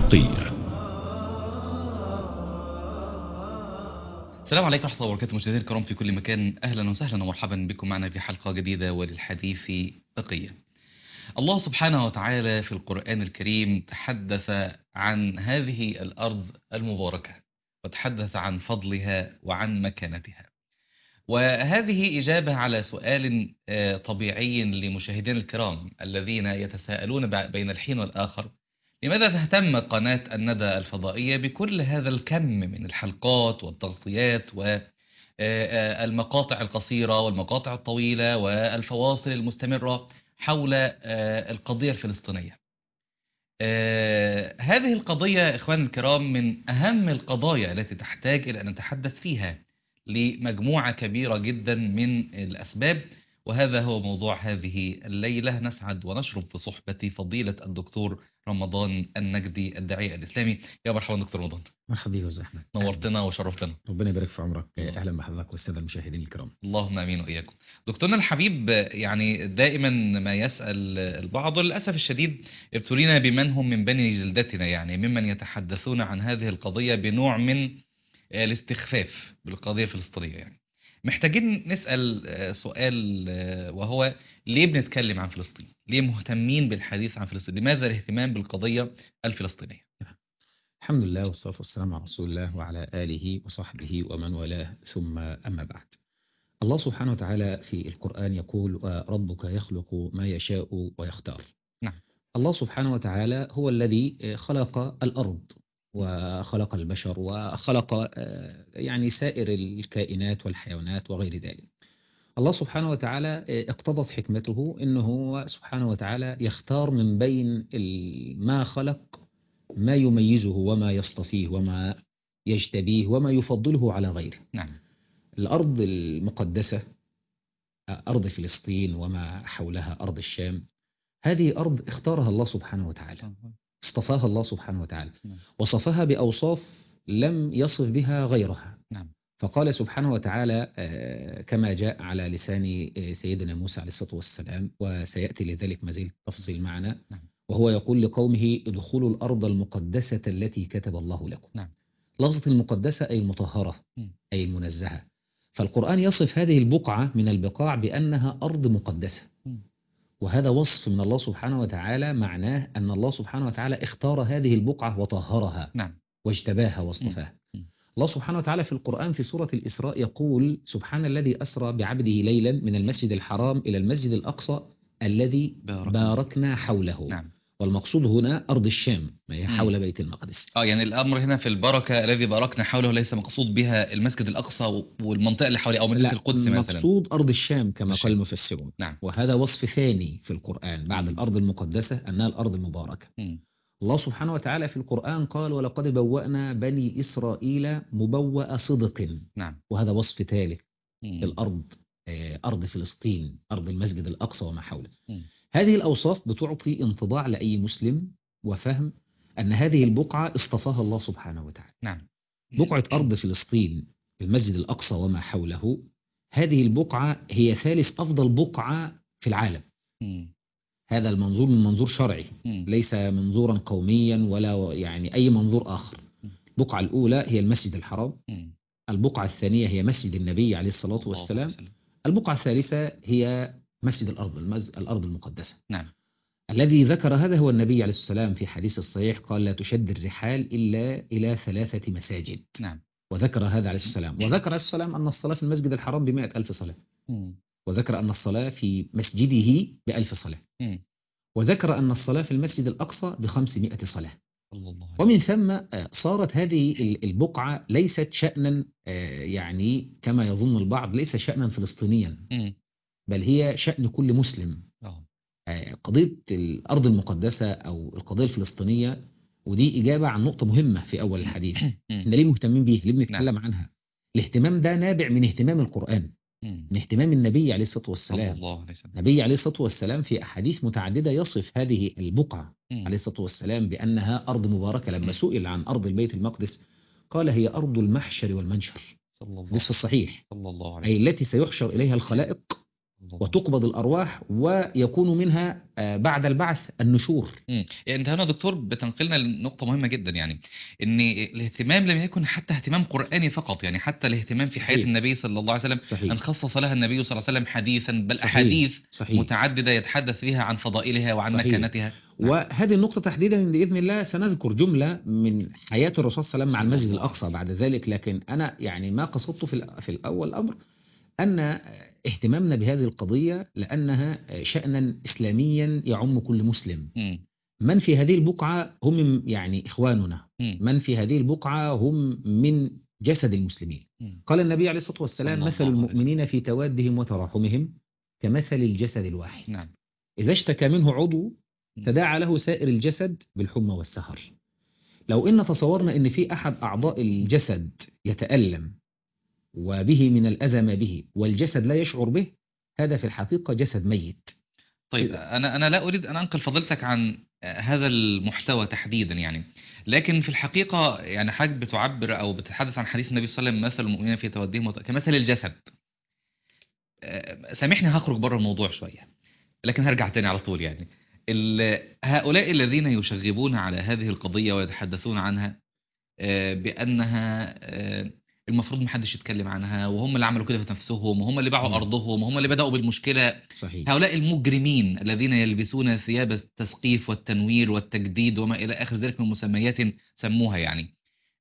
الحقية السلام عليكم ورحمة الله وبركاته مشاهدينا الكرام في كل مكان أهلا وسهلا ومرحبا بكم معنا في حلقة جديدة وللحديث بقية الله سبحانه وتعالى في القرآن الكريم تحدث عن هذه الأرض المباركة وتحدث عن فضلها وعن مكانتها وهذه إجابة على سؤال آه، طبيعي لمشاهدينا الكرام الذين يتساءلون ب- بين الحين والآخر لماذا تهتم قناة الندى الفضائية بكل هذا الكم من الحلقات والتغطيات والمقاطع القصيرة والمقاطع الطويلة والفواصل المستمرة حول آه، القضية الفلسطينية آه، هذه القضية إخوان الكرام من أهم القضايا التي تحتاج إلى أن نتحدث فيها لمجموعة كبيرة جدا من الأسباب وهذا هو موضوع هذه الليلة نسعد ونشرف بصحبة فضيلة الدكتور رمضان النجدي الداعية الإسلامي يا مرحبا دكتور رمضان مرحبا بك يا استاذ احمد نورتنا وشرفتنا ربنا يبارك في عمرك الله. اهلا بحضرتك والساده المشاهدين الكرام اللهم امين واياكم. دكتورنا الحبيب يعني دائما ما يسال البعض وللاسف الشديد ابتلينا بمن هم من بني جلدتنا يعني ممن يتحدثون عن هذه القضيه بنوع من الاستخفاف بالقضيه الفلسطينيه يعني. محتاجين نسال سؤال وهو ليه بنتكلم عن فلسطين؟ ليه مهتمين بالحديث عن فلسطين؟ لماذا الاهتمام بالقضيه الفلسطينيه؟ الحمد لله والصلاه والسلام على رسول الله وعلى اله وصحبه ومن والاه ثم اما بعد الله سبحانه وتعالى في القران يقول وربك يخلق ما يشاء ويختار نعم. الله سبحانه وتعالى هو الذي خلق الارض وخلق البشر وخلق آه، يعني سائر الكائنات والحيوانات وغير ذلك الله سبحانه وتعالى آه، اقتضت حكمته انه هو سبحانه وتعالى يختار من بين ال- ما خلق ما يميزه وما يصطفيه وما يجتبيه وما يفضله على غيره نعم. الأرض المقدسة أرض فلسطين وما حولها أرض الشام هذه أرض اختارها الله سبحانه وتعالى اصطفاها الله سبحانه وتعالى نعم. وصفها بأوصاف لم يصف بها غيرها نعم. فقال سبحانه وتعالى آه، كما جاء على لسان آه، سيدنا موسى عليه الصلاة والسلام وسيأتي لذلك مزيد تفصيل معنا نعم. وهو يقول لقومه ادخلوا الأرض المقدسة التي كتب الله لكم نعم. لفظة المقدسة أي المطهرة مم. أي المنزهة فالقرآن يصف هذه البقعة من البقاع بأنها أرض مقدسة مم. وهذا وصف من الله سبحانه وتعالى معناه أن الله سبحانه وتعالى اختار هذه البقعة وطهرها نعم. واجتباها واصطفاها مم. الله سبحانه وتعالى في القرآن في سورة الإسراء يقول سبحان الذي أسرى بعبده ليلا من المسجد الحرام إلى المسجد الأقصى الذي بارك. باركنا حوله نعم. والمقصود هنا أرض الشام ما هي مم. حول بيت المقدس اه يعني الامر هنا في البركه الذي باركنا حوله ليس مقصود بها المسجد الاقصى والمنطقه اللي حواليه او مدينه لا القدس مثلا المقصود أرض الشام كما الشام. قال المفسرون نعم وهذا وصف ثاني في القرآن بعد مم. الأرض المقدسة أنها الأرض المباركة مم. الله سبحانه وتعالى في القرآن قال ولقد بوأنا بني إسرائيل مبوأ صدق نعم وهذا وصف ثالث مم. الأرض آه، أرض فلسطين أرض المسجد الأقصى وما حوله مم. هذه الأوصاف بتعطي انطباع لأي مسلم وفهم أن هذه البقعة اصطفاها الله سبحانه وتعالى نعم بقعة أرض فلسطين المسجد الأقصى وما حوله هذه البقعة هي ثالث أفضل بقعة في العالم مم. هذا المنظور من منظور شرعي مم. ليس منظورا قوميا ولا يعني أي منظور آخر البقعة الأولى هي المسجد الحرام مم. البقعة الثانية هي مسجد النبي عليه الصلاة الله والسلام وسلم. البقعة الثالثة هي مسجد الأرض المز... الأرض المقدسة نعم الذي ذكر هذا هو النبي عليه الصلاة والسلام في حديث الصحيح قال لا تشد الرحال إلا إلى ثلاثة مساجد نعم وذكر هذا عليه الصلاة والسلام وذكر عليه الصلاة والسلام أن الصلاة في المسجد الحرام بمائة ألف صلاة مم. وذكر أن الصلاة في مسجده بألف صلاة مم. وذكر أن الصلاة في المسجد الأقصى بخمسمائة صلاة الله الله ومن ثم آه، صارت هذه ال- البقعة ليست شأنا آه، يعني كما يظن البعض ليس شأنا فلسطينيا مم. بل هي شأن كل مسلم آه. آه، قضية الأرض المقدسة أو القضية الفلسطينية ودي إجابة عن نقطة مهمة في أول الحديث مم. احنا ليه مهتمين بيه ليه بنتكلم عنها الاهتمام ده نابع من اهتمام القرآن مم. من اهتمام النبي عليه الصلاة صلى والسلام الله عليه وسلم النبي عليه الصلاة والسلام في أحاديث متعددة يصف هذه البقعة مم. عليه الصلاة والسلام بأنها أرض مباركة لما سئل عن أرض البيت المقدس قال هي أرض المحشر والمنشر صلى الله حديث في الصحيح صلى الله عليه أي التي سيحشر إليها الخلائق وتقبض الأرواح ويكون منها آه، بعد البعث النشور مم. يعني انت هنا يا دكتور بتنقلنا لنقطة مهمة جدا يعني ان الاهتمام لم يكن حتى اهتمام قرآني فقط يعني حتى الاهتمام في حياة صحيح. النبي صلى الله عليه وسلم صحيح ان خصص لها النبي صلى الله عليه وسلم حديثا بل صحيح. احاديث صحيح متعددة يتحدث فيها عن فضائلها وعن صحيح. مكانتها نعم. وهذه النقطة تحديدا بإذن الله سنذكر جملة من حياة الرسول صلى الله عليه وسلم مع صلى المسجد الله عليه الأقصى بعد ذلك لكن أنا يعني ما قصدت في الأ- في الأول الأمر أن اهتمامنا بهذه القضية لأنها شأنا إسلاميا يعم كل مسلم مم. من في هذه البقعة هم يعني إخواننا مم. من في هذه البقعة هم من جسد المسلمين مم. قال النبي عليه الصلاة صلى والسلام الله مثل عليه وسلم. المؤمنين في توادهم وتراحمهم كمثل الجسد الواحد نعم إذا اشتكى منه عضو مم. تداعى له سائر الجسد بالحمى والسهر لو إن تصورنا أن في أحد أعضاء الجسد يتألم وبه من الأذى ما به والجسد لا يشعر به هذا في الحقيقة جسد ميت طيب انا انا لا اريد ان انقل فضيلتك عن هذا المحتوى تحديدا يعني لكن في الحقيقه يعني حضرتك بتعبر او بتتحدث عن حديث النبي صلى الله عليه وسلم مثل المؤمنين في توديهم وت- كمثل الجسد آه، سامحني هخرج بره الموضوع شويه لكن هرجع تاني على طول يعني ال- هؤلاء الذين يشغبون على هذه القضيه ويتحدثون عنها آه، بانها آه، المفروض محدش يتكلم عنها وهم اللي عملوا كده في نفسهم وهم اللي باعوا مم. ارضهم وهم اللي بداوا بالمشكله صحيح هؤلاء المجرمين الذين يلبسون ثياب التثقيف والتنوير والتجديد وما إلى آخر ذلك من مسميات سموها يعني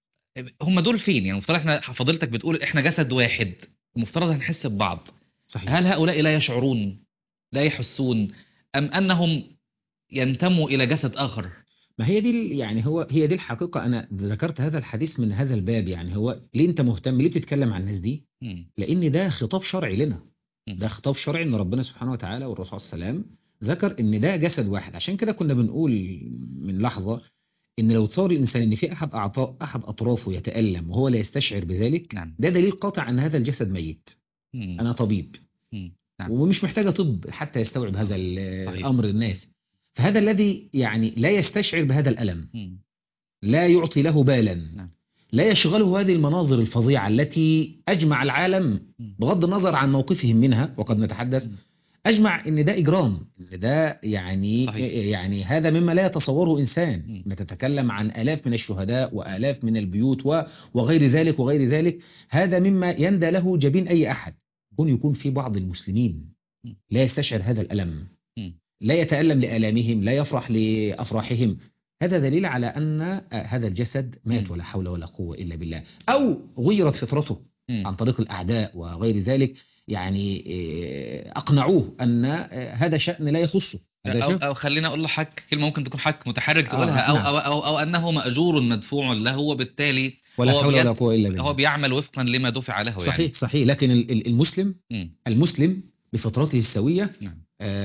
هم دول فين يعني المفترض احنا فضيلتك بتقول احنا جسد واحد المفترض هنحس ببعض صحيح هل هؤلاء لا يشعرون لا يحسون أم أنهم ينتموا إلى جسد آخر ما هي دي ال- يعني هو هي دي الحقيقة أنا ذكرت هذا الحديث من هذا الباب يعني هو ليه أنت مهتم ليه بتتكلم عن الناس دي مم. لأن ده خطاب شرعي لنا مم. ده خطاب شرعي ان ربنا سبحانه وتعالى والرسول صلى الله عليه وسلم ذكر ان ده جسد واحد عشان كده كنا بنقول من لحظة ان لو تصور الانسان ان في احد اعضاء احد اطرافه يتألم وهو لا يستشعر بذلك نعم ده دليل قاطع ان هذا الجسد ميت مم. انا طبيب مم. نعم. ومش محتاجة طب حتى يستوعب هذا ال- صحيح. الامر الناس فهذا الذي يعني لا يستشعر بهذا الالم مم. لا يعطي له بالا نعم. لا يشغله هذه المناظر الفظيعة التي أجمع العالم مم. بغض النظر عن موقفهم منها وقد نتحدث مم. أجمع إن ده إجرام إن ده يعني صحيح. يعني هذا مما لا يتصوره إنسان مم. ما تتكلم عن آلاف من الشهداء وآلاف من البيوت و- وغير ذلك وغير ذلك هذا مما يندى له جبين أي أحد يكون يكون في بعض المسلمين مم. لا يستشعر هذا الألم مم. لا يتألم لآلامهم لا يفرح لأفراحهم هذا دليل على أن آه، هذا الجسد مات مم. ولا حول ولا قوة إلا بالله أو غيرت فطرته مم. عن طريق الأعداء وغير ذلك يعني آه، أقنعوه أن آه، هذا شأن لا يخصه هذا أو, شأن أو خلينا أقول لحضرتك كلمة ممكن تكون حضرتك متحرك آه، تقولها أو, نعم. أو, أو, أو أنه مأجور مدفوع له وبالتالي ولا هو حول ولا بيد- قوة إلا بالله هو بيعمل وفقا لما دفع له يعني صحيح صحيح لكن ال- ال- المسلم مم. المسلم بفطرته السوية نعم.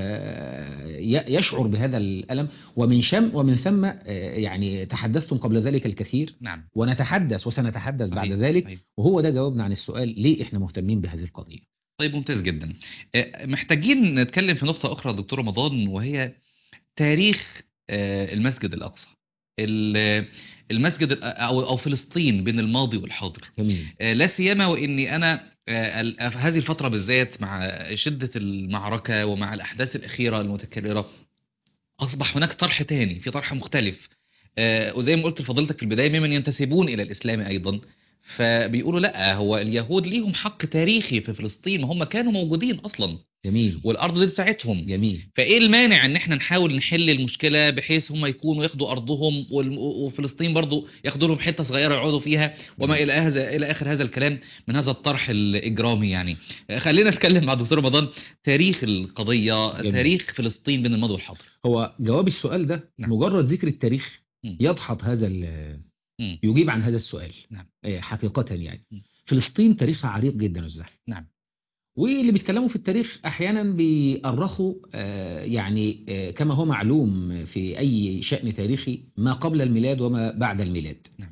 آه، ي- يشعر بهذا الألم ومن شم ومن ثم آه، يعني تحدثتم قبل ذلك الكثير نعم ونتحدث وسنتحدث بعد صحيح، ذلك صحيح. وهو ده جوابنا عن السؤال ليه احنا مهتمين بهذه القضية طيب ممتاز جدا آه، محتاجين نتكلم في نقطة أخرى دكتور رمضان وهي تاريخ آه، المسجد الأقصى ال- المسجد ال- أو أو فلسطين بين الماضي والحاضر جميل آه، لا سيما وإني أنا آه، ال- في هذه الفترة بالذات مع شدة المعركة ومع الأحداث الأخيرة المتكررة أصبح هناك طرح تاني في طرح مختلف آه، وزي ما قلت لفضيلتك في البداية ممن ينتسبون إلى الإسلام أيضا فبيقولوا لا هو اليهود ليهم حق تاريخي في فلسطين ما هم كانوا موجودين أصلا جميل والأرض دي بتاعتهم جميل فايه المانع ان احنا نحاول نحل المشكله بحيث هم يكونوا ياخدوا ارضهم والم- وفلسطين برضو ياخدوا لهم حته صغيره يقعدوا فيها وما الى هذا الى اخر هذا الكلام من هذا الطرح الاجرامي يعني خلينا نتكلم مع دكتور رمضان تاريخ القضيه جميل. تاريخ فلسطين بين الماضي والحاضر هو جواب السؤال ده نعم. مجرد ذكر التاريخ مم. يدحض هذا ال- مم. يجيب عن هذا السؤال نعم. آه، حقيقة يعني مم. فلسطين تاريخها عريق جدا الزهر نعم. واللي بيتكلموا في التاريخ احيانا بيأرخوا آه، يعني آه، كما هو معلوم في اي شأن تاريخي ما قبل الميلاد وما بعد الميلاد نعم.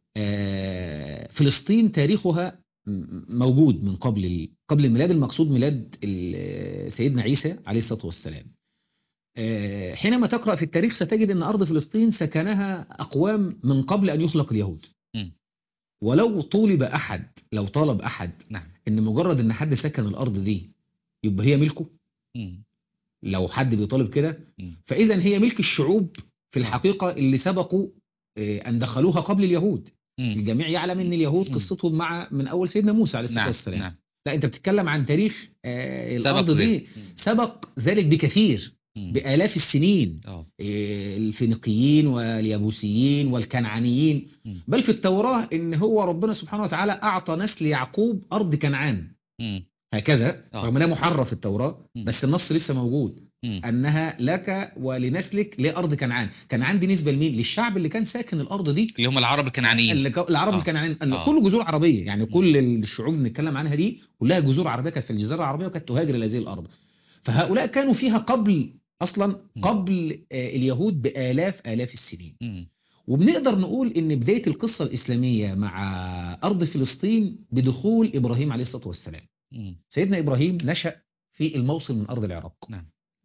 آه، فلسطين تاريخها م- موجود من قبل ال- قبل الميلاد المقصود ميلاد ال- سيدنا عيسى عليه الصلاة والسلام آه، حينما تقرأ في التاريخ ستجد أن أرض فلسطين سكنها أقوام من قبل أن يخلق اليهود مم. ولو طولب أحد لو طالب أحد نعم ان مجرد ان حد سكن الارض دي يبقى هي ملكه مم. لو حد بيطالب كده مم. فاذا هي ملك الشعوب في الحقيقه اللي سبقوا آه، ان دخلوها قبل اليهود مم. الجميع يعلم ان اليهود مم. قصتهم مع من اول سيدنا موسى عليه الصلاه نعم والسلام نعم لا انت بتتكلم عن تاريخ آه، سبق الارض دي ذلك. مم. سبق ذلك بكثير مم. بالاف السنين اه آه، الفينيقيين واليابوسيين والكنعانيين مم. بل في التوراة ان هو ربنا سبحانه وتعالى اعطى نسل يعقوب ارض كنعان مم. هكذا آه. رغم انها محرف في التوراة مم. بس النص لسه موجود مم. انها لك ولنسلك لارض كنعان كنعان دي نسبة لمين للشعب اللي كان ساكن الارض دي اللي هم العرب الكنعانيين اللي كو- العرب آه. الكنعانيين اللي آه. كل جذور عربية يعني كل الشعوب اللي بنتكلم عنها دي كلها جذور عربية كانت في الجزيرة العربية وكانت تهاجر الى هذه الارض فهؤلاء كانوا فيها قبل اصلا مم. قبل آه، اليهود بالاف الاف السنين مم. وبنقدر نقول ان بدايه القصه الاسلاميه مع ارض فلسطين بدخول ابراهيم عليه الصلاه والسلام. مم. سيدنا ابراهيم نشا في الموصل من ارض العراق. نعم.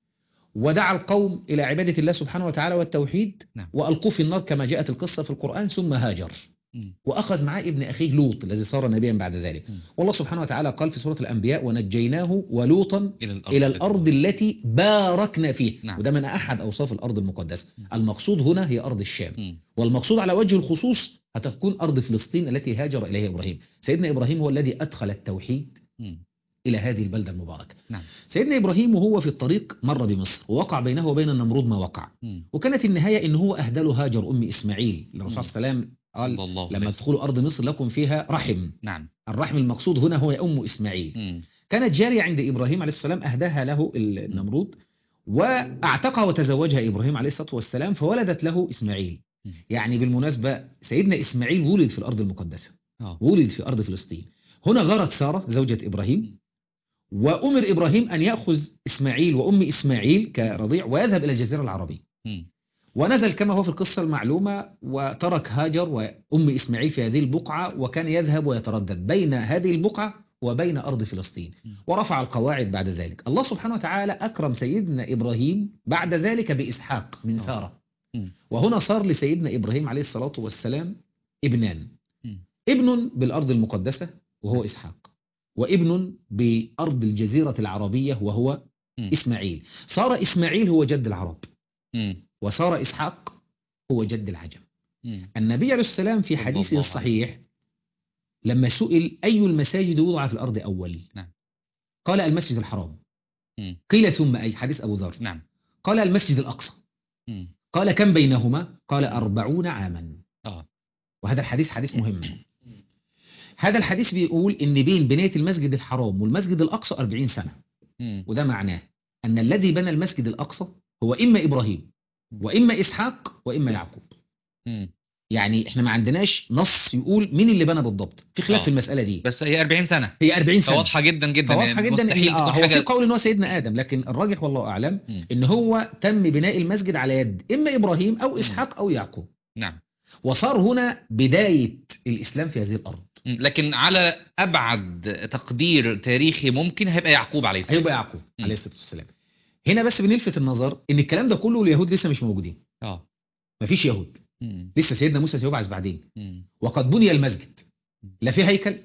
ودعا القوم الى عباده الله سبحانه وتعالى والتوحيد نعم. والقوه في النار كما جاءت القصه في القران ثم هاجر. مم. واخذ معاه ابن اخيه لوط الذي صار نبيا بعد ذلك. مم. والله سبحانه وتعالى قال في سوره الانبياء ونجيناه ولوطا الى الارض الى الارض التي باركنا فيها نعم. وده من احد اوصاف الارض المقدسه. مم. المقصود هنا هي ارض الشام. مم. والمقصود على وجه الخصوص هتكون أرض فلسطين التي هاجر إليها إبراهيم سيدنا إبراهيم هو الذي أدخل التوحيد مم. إلى هذه البلدة المباركة نعم. سيدنا إبراهيم وهو في الطريق مر بمصر ووقع بينه وبين النمرود ما وقع مم. وكانت النهاية إن هو أهدى له هاجر أم إسماعيل الرسول صلى الله عليه وسلم قال صلى الله عليه لما وسلم. تدخلوا أرض مصر لكم فيها رحم نعم الرحم المقصود هنا هو أم إسماعيل مم. كانت جارية عند إبراهيم عليه السلام أهداها له النمرود واعتقها وتزوجها إبراهيم عليه الصلاة والسلام فولدت له إسماعيل مم. يعني بالمناسبة سيدنا إسماعيل ولد في الأرض المقدسة اه ولد في أرض فلسطين هنا غارت سارة زوجة إبراهيم وأمر إبراهيم أن يأخذ إسماعيل وأم إسماعيل كرضيع ويذهب إلى الجزيرة العربية مم. ونزل كما هو في القصة المعلومة وترك هاجر وأم إسماعيل في هذه البقعة وكان يذهب ويتردد بين هذه البقعة وبين أرض فلسطين م. ورفع القواعد بعد ذلك الله سبحانه وتعالى أكرم سيدنا إبراهيم بعد ذلك بإسحاق من آه. سارة م. وهنا صار لسيدنا إبراهيم عليه الصلاة والسلام ابنان م. ابن بالأرض المقدسة وهو إسحاق وابن بأرض الجزيرة العربية وهو م. إسماعيل صار إسماعيل هو جد العرب مم. وصار إسحاق هو جد العجم مم. النبي عليه السلام في صلى حديثه الله الصحيح لما سئل أي المساجد وضع في الأرض أول نعم. قال المسجد الحرام مم. قيل ثم أي حديث أبو ذر نعم قال المسجد الأقصى مم. قال كم بينهما قال أربعون عاما اه وهذا الحديث حديث مهم هذا الحديث بيقول إن بين بناية المسجد الحرام والمسجد الأقصى أربعين سنة مم. وده معناه أن الذي بنى المسجد الأقصى هو إما إبراهيم وإما إسحاق وإما يعقوب مم. يعني احنا ما عندناش نص يقول مين اللي بنى بالضبط في خلاف آه. في المسألة دي بس هي 40 سنة هي 40 سنة فواضحة جدا جدا فواضحة يعني جدا إن مستحيل آه تكون هو في حاجة قول ان هو سيدنا ادم لكن الراجح والله اعلم مم. ان هو تم بناء المسجد على يد اما ابراهيم او اسحاق او يعقوب نعم وصار هنا بداية الاسلام في هذه الارض مم. لكن على أبعد تقدير تاريخي ممكن هيبقى يعقوب عليه السلام هيبقى يعقوب مم. عليه الصلاة والسلام هنا بس بنلفت النظر ان الكلام ده كله اليهود لسه مش موجودين اه مفيش يهود مم. لسه سيدنا موسى سيبعث بعدين مم. وقد بني المسجد لا في هيكل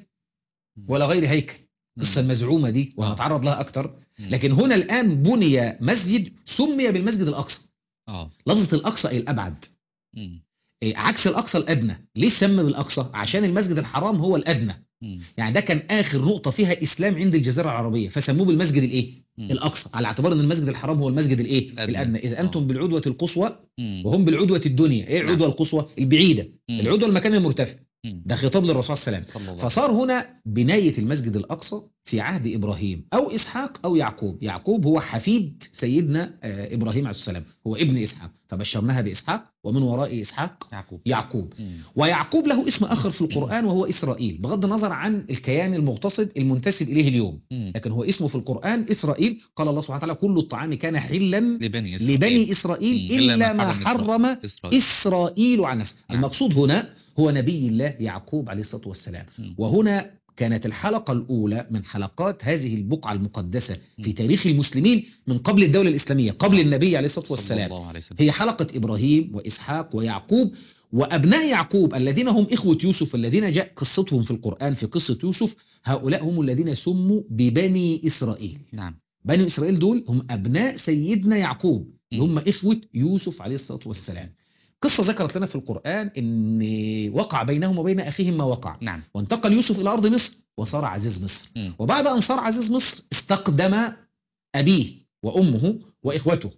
ولا غير هيكل القصة المزعومة دي وهنتعرض لها أكتر مم. لكن هنا الآن بني مسجد سمي بالمسجد الأقصى اه لفظة الأقصى أي الأبعد مم. إيه، عكس الأقصى الأدنى ليه سمى بالأقصى عشان المسجد الحرام هو الأدنى مم. يعني ده كان آخر نقطة فيها إسلام عند الجزيرة العربية فسموه بالمسجد الإيه مم. الأقصى على اعتبار أن المسجد الحرام هو المسجد الإيه الأدنى. الأدنى إذا آه. أنتم بالعدوة القصوى مم. وهم بالعدوة الدنيا إيه العدوة القصوى البعيدة مم. العدوة المكان المرتفع مم. ده خطاب للرسول صلى الله عليه وسلم صلى الله فصار هنا بناية المسجد الأقصى في عهد إبراهيم أو إسحاق أو يعقوب يعقوب هو حفيد سيدنا آه، إبراهيم عليه السلام هو ابن إسحاق فبشرناها بإسحاق ومن وراء إسحاق يعقوب يعقوب مم. ويعقوب له اسم آخر في القرآن وهو إسرائيل بغض النظر عن الكيان المغتصب المنتسب إليه اليوم مم. لكن هو اسمه في القرآن إسرائيل قال الله سبحانه وتعالى كل الطعام كان حلا لبني إسرائيل لبني إسرائيل مم. إلا ما حرم إسرائيل إسرائيل عن نفسه نعم. المقصود هنا هو نبي الله يعقوب عليه الصلاة والسلام مم. وهنا كانت الحلقة الأولى من حلقات هذه البقعة المقدسة في مم. تاريخ المسلمين من قبل الدولة الإسلامية قبل النبي عليه الصلاة صلى والسلام الله عليه وسلم هي حلقة إبراهيم وإسحاق ويعقوب وأبناء يعقوب الذين هم إخوة يوسف الذين جاء قصتهم في القرآن في قصة يوسف هؤلاء هم الذين سموا ببني إسرائيل نعم بني اسرائيل دول هم ابناء سيدنا يعقوب اللي هم اخوه يوسف عليه الصلاه والسلام قصه ذكرت لنا في القران ان وقع بينهم وبين اخيهم ما وقع نعم وانتقل يوسف الى ارض مصر وصار عزيز مصر مم. وبعد ان صار عزيز مصر استقدم ابيه وامه واخوته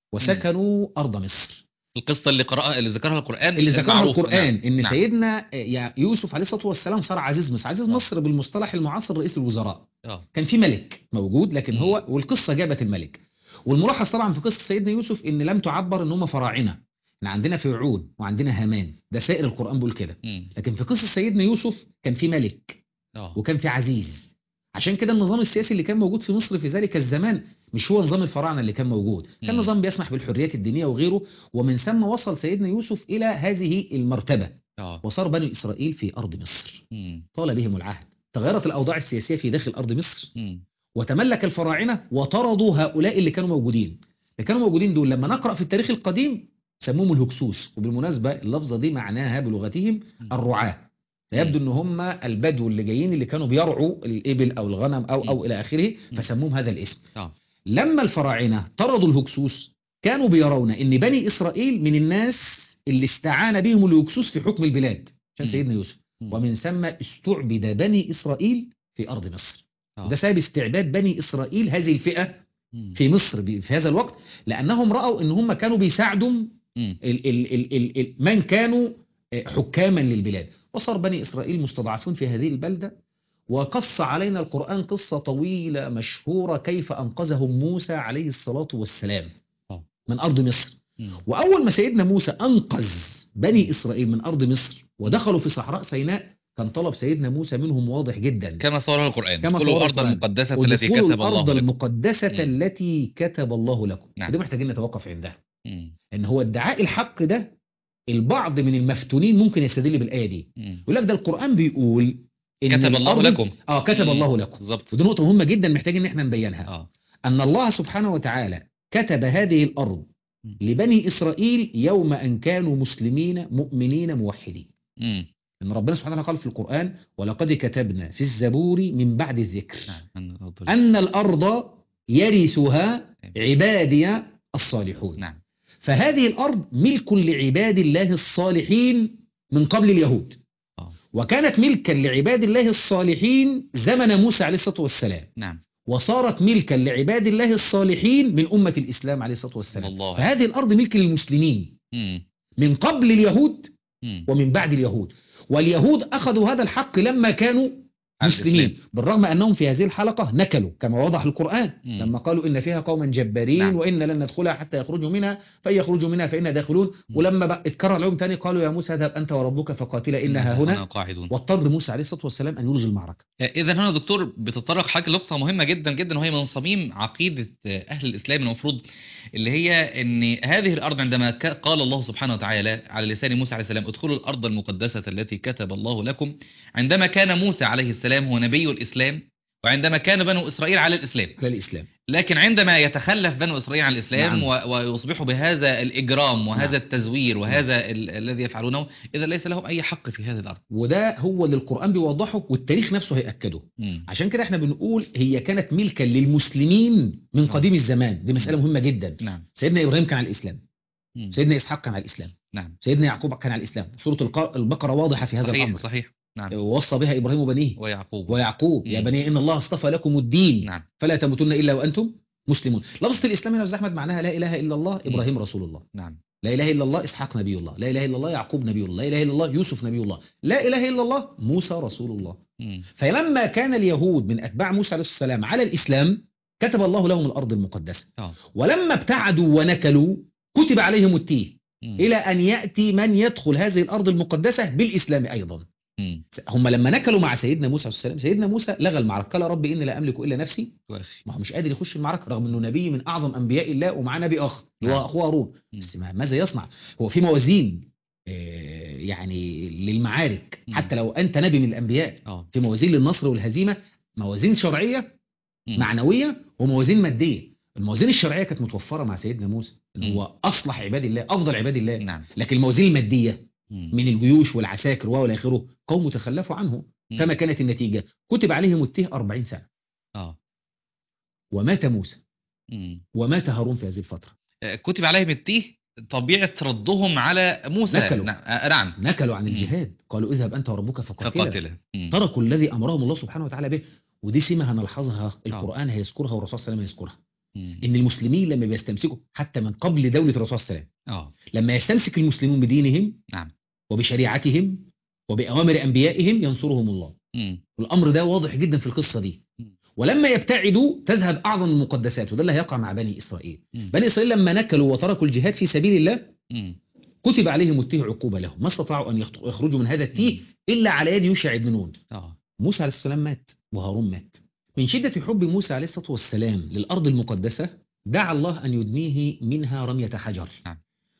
وسكنوا ارض مصر القصة اللي قرأها اللي ذكرها القرآن اللي ذكرها المعروف. القران نعم. ان نعم. سيدنا يا- يوسف عليه الصلاه والسلام صار عزيز مصر عزيز آه. مصر بالمصطلح المعاصر رئيس الوزراء اه كان في ملك موجود لكن مم. هو والقصه جابت الملك والملاحظ طبعا في قصه سيدنا يوسف ان لم تعبر ان هم فراعنه احنا عندنا فرعون وعندنا هامان ده سائر القران بيقول كده مم. لكن في قصه سيدنا يوسف كان في ملك اه وكان في عزيز عشان كده النظام السياسي اللي كان موجود في مصر في ذلك الزمان مش هو نظام الفراعنه اللي كان موجود كان مم. نظام بيسمح بالحريات الدينيه وغيره ومن ثم وصل سيدنا يوسف الى هذه المرتبه اه وصار بني اسرائيل في ارض مصر مم. طال بهم العهد تغيرت الاوضاع السياسيه في داخل ارض مصر مم. وتملك الفراعنه وطردوا هؤلاء اللي كانوا موجودين اللي كانوا موجودين دول لما نقرا في التاريخ القديم سموهم الهكسوس وبالمناسبه اللفظه دي معناها بلغتهم الرعاه فيبدو ان هم البدو اللي جايين اللي كانوا بيرعوا الابل او الغنم او او الى اخره فسموهم هذا الاسم اه لما الفراعنه طردوا الهكسوس كانوا بيرون ان بني اسرائيل من الناس اللي استعان بهم الهكسوس في حكم البلاد عشان مم. سيدنا يوسف مم. ومن ثم استعبد بني اسرائيل في ارض مصر آه. وده سبب استعباد بني اسرائيل هذه الفئه مم. في مصر ب- في هذا الوقت لانهم راوا ان هم كانوا بيساعدوا مم. ال ال ال ال ال من كانوا آه، حكاما للبلاد وصار بني إسرائيل مستضعفون في هذه البلدة وقص علينا القرآن قصة طويلة مشهورة كيف أنقذهم موسى عليه الصلاة والسلام آه. من أرض مصر مم. وأول ما سيدنا موسى أنقذ بني إسرائيل من أرض مصر ودخلوا في صحراء سيناء كان طلب سيدنا موسى منهم واضح جدا كما صورها القرآن كما كل صورها الأرض القرآن. المقدسة التي ودخول كتب الأرض الله لكم المقدسة مم. التي كتب الله لكم نعم. ودي محتاجين نتوقف عندها مم. ان هو ادعاء الحق ده البعض من المفتونين ممكن يستدل بالايه دي مم. يقول لك ده القران بيقول ان كتب الله الأرض- لكم اه كتب مم. الله لكم بالظبط ودي نقطه مهمه جدا محتاجين ان احنا نبينها اه ان الله سبحانه وتعالى كتب هذه الارض مم. لبني اسرائيل يوم ان كانوا مسلمين مؤمنين موحدين مم. ان ربنا سبحانه وتعالى قال في القران ولقد كتبنا في الزبور من بعد الذكر نعم أن الأرض- ان الارض يرثها عبادي الصالحون نعم فهذه الأرض ملك لعباد الله الصالحين من قبل اليهود آه. وكانت ملكا لعباد الله الصالحين زمن موسى عليه الصلاة والسلام نعم وصارت ملكا لعباد الله الصالحين من أمة الإسلام عليه الصلاة والسلام الله فهذه الأرض ملك للمسلمين مم. من قبل اليهود مم. ومن بعد اليهود واليهود أخذوا هذا الحق لما كانوا على مسلمين الإسلام. بالرغم أنهم في هذه الحلقة نكلوا كما وضح القرآن مم. لما قالوا إن فيها قوما جبارين نعم. وإن لن ندخلها حتى يخرجوا منها فإن يخرجوا منها فإنا داخلون مم. ولما بقى اتكرر لهم تاني قالوا يا موسى اذهب أنت وربك فقاتلا إنها هنا هنا قاعدون واضطر موسى عليه الصلاة والسلام أن يلغي المعركة إذا هنا دكتور بتطرق حاجة لقطة مهمة جدا جدا وهي من صميم عقيدة أهل الإسلام المفروض اللي هي أن هذه الأرض عندما ك- قال الله سبحانه وتعالى على لسان موسى عليه السلام ادخلوا الأرض المقدسة التي كتب الله لكم عندما كان موسى عليه السلام هو نبي الإسلام وعندما كان بنو إسرائيل على الإسلام لا الإسلام لكن عندما يتخلف بنو إسرائيل عن الإسلام نعم. و- ويصبحوا بهذا الإجرام وهذا نعم. التزوير وهذا ال- الذي يفعلونه إذا ليس لهم أي حق في هذه الأرض وده هو اللي القرآن بيوضحه والتاريخ نفسه هيأكده مم. عشان كده احنا بنقول هي كانت ملكا للمسلمين من قديم الزمان دي مسألة مهمة جدا نعم سيدنا إبراهيم كان على الإسلام مم. سيدنا إسحاق كان على الإسلام نعم سيدنا يعقوب كان على الإسلام سورة الق- البقرة واضحة في هذا صحيح الأمر صحيح نعم ووصى بها إبراهيم بنيه ويعقوب ويعقوب يا مم. بني إن الله اصطفى لكم الدين نعم فلا تموتن إلا وأنتم مسلمون لفظة الإسلام هنا يا أستاذ أحمد معناها لا إله إلا الله إبراهيم رسول الله نعم لا إله إلا الله إسحاق نبي الله لا إله إلا الله يعقوب نبي الله لا إله إلا الله يوسف نبي الله لا إله إلا الله موسى رسول الله مم. فلما كان اليهود من أتباع موسى عليه السلام على الإسلام كتب الله لهم الأرض المقدسة آه. ولما ابتعدوا ونكلوا كتب عليهم التيه مم. إلى أن يأتي من يدخل هذه الأرض المقدسة بالإسلام أيضا مم. هم لما نكلوا مع سيدنا موسى عليه السلام سيدنا موسى لغى المعركة قال ربي إني لا أملك إلا نفسي وأخي ما هو مش قادر يخش المعركة رغم أنه نبي من أعظم أنبياء الله ومعاه نبي آخر اللي هو نعم. أخوه هارون مم. بس ما- ماذا يصنع هو في موازين آه، يعني للمعارك مم. حتى لو أنت نبي من الأنبياء اه في موازين للنصر والهزيمة موازين شرعية مم. معنوية وموازين مادية الموازين الشرعية كانت متوفرة مع سيدنا موسى إن مم. هو أصلح عباد الله أفضل عباد الله نعم لكن الموازين المادية مم. من الجيوش والعساكر والى اخره قوم تخلفوا عنه مم. فما كانت النتيجة كتب عليهم التيه 40 سنة اه ومات موسى مم. ومات هارون في هذه الفترة آه، كتب عليهم التيه طبيعة ردهم على موسى نكلوا. نعم آه، نعم نكلوا عن مم. الجهاد قالوا اذهب أنت وربك فقاتلا كقاتلة مم. تركوا الذي أمرهم الله سبحانه وتعالى به ودي سمة هنلحظها القرآن هيذكرها والرسول صلى الله عليه وسلم هيذكرها مم. إن المسلمين لما بيستمسكوا حتى من قبل دولة الرسول صلى الله عليه وسلم اه لما يستمسك المسلمون بدينهم نعم. وبشريعتهم وبأوامر أنبيائهم ينصرهم الله مم. والأمر ده واضح جدا في القصة دي مم. ولما يبتعدوا تذهب أعظم المقدسات وده اللي هيقع مع بني إسرائيل مم. بني إسرائيل لما نكلوا وتركوا الجهاد في سبيل الله مم. كتب عليهم التيه عقوبة لهم ما استطاعوا أن يخط- يخرجوا من هذا التيه إلا على يد يوشع بن نون اه موسى عليه السلام مات وهارون مات من شدة حب موسى عليه الصلاة والسلام للأرض المقدسة دعا الله أن يدنيه منها رمية حجر نعم.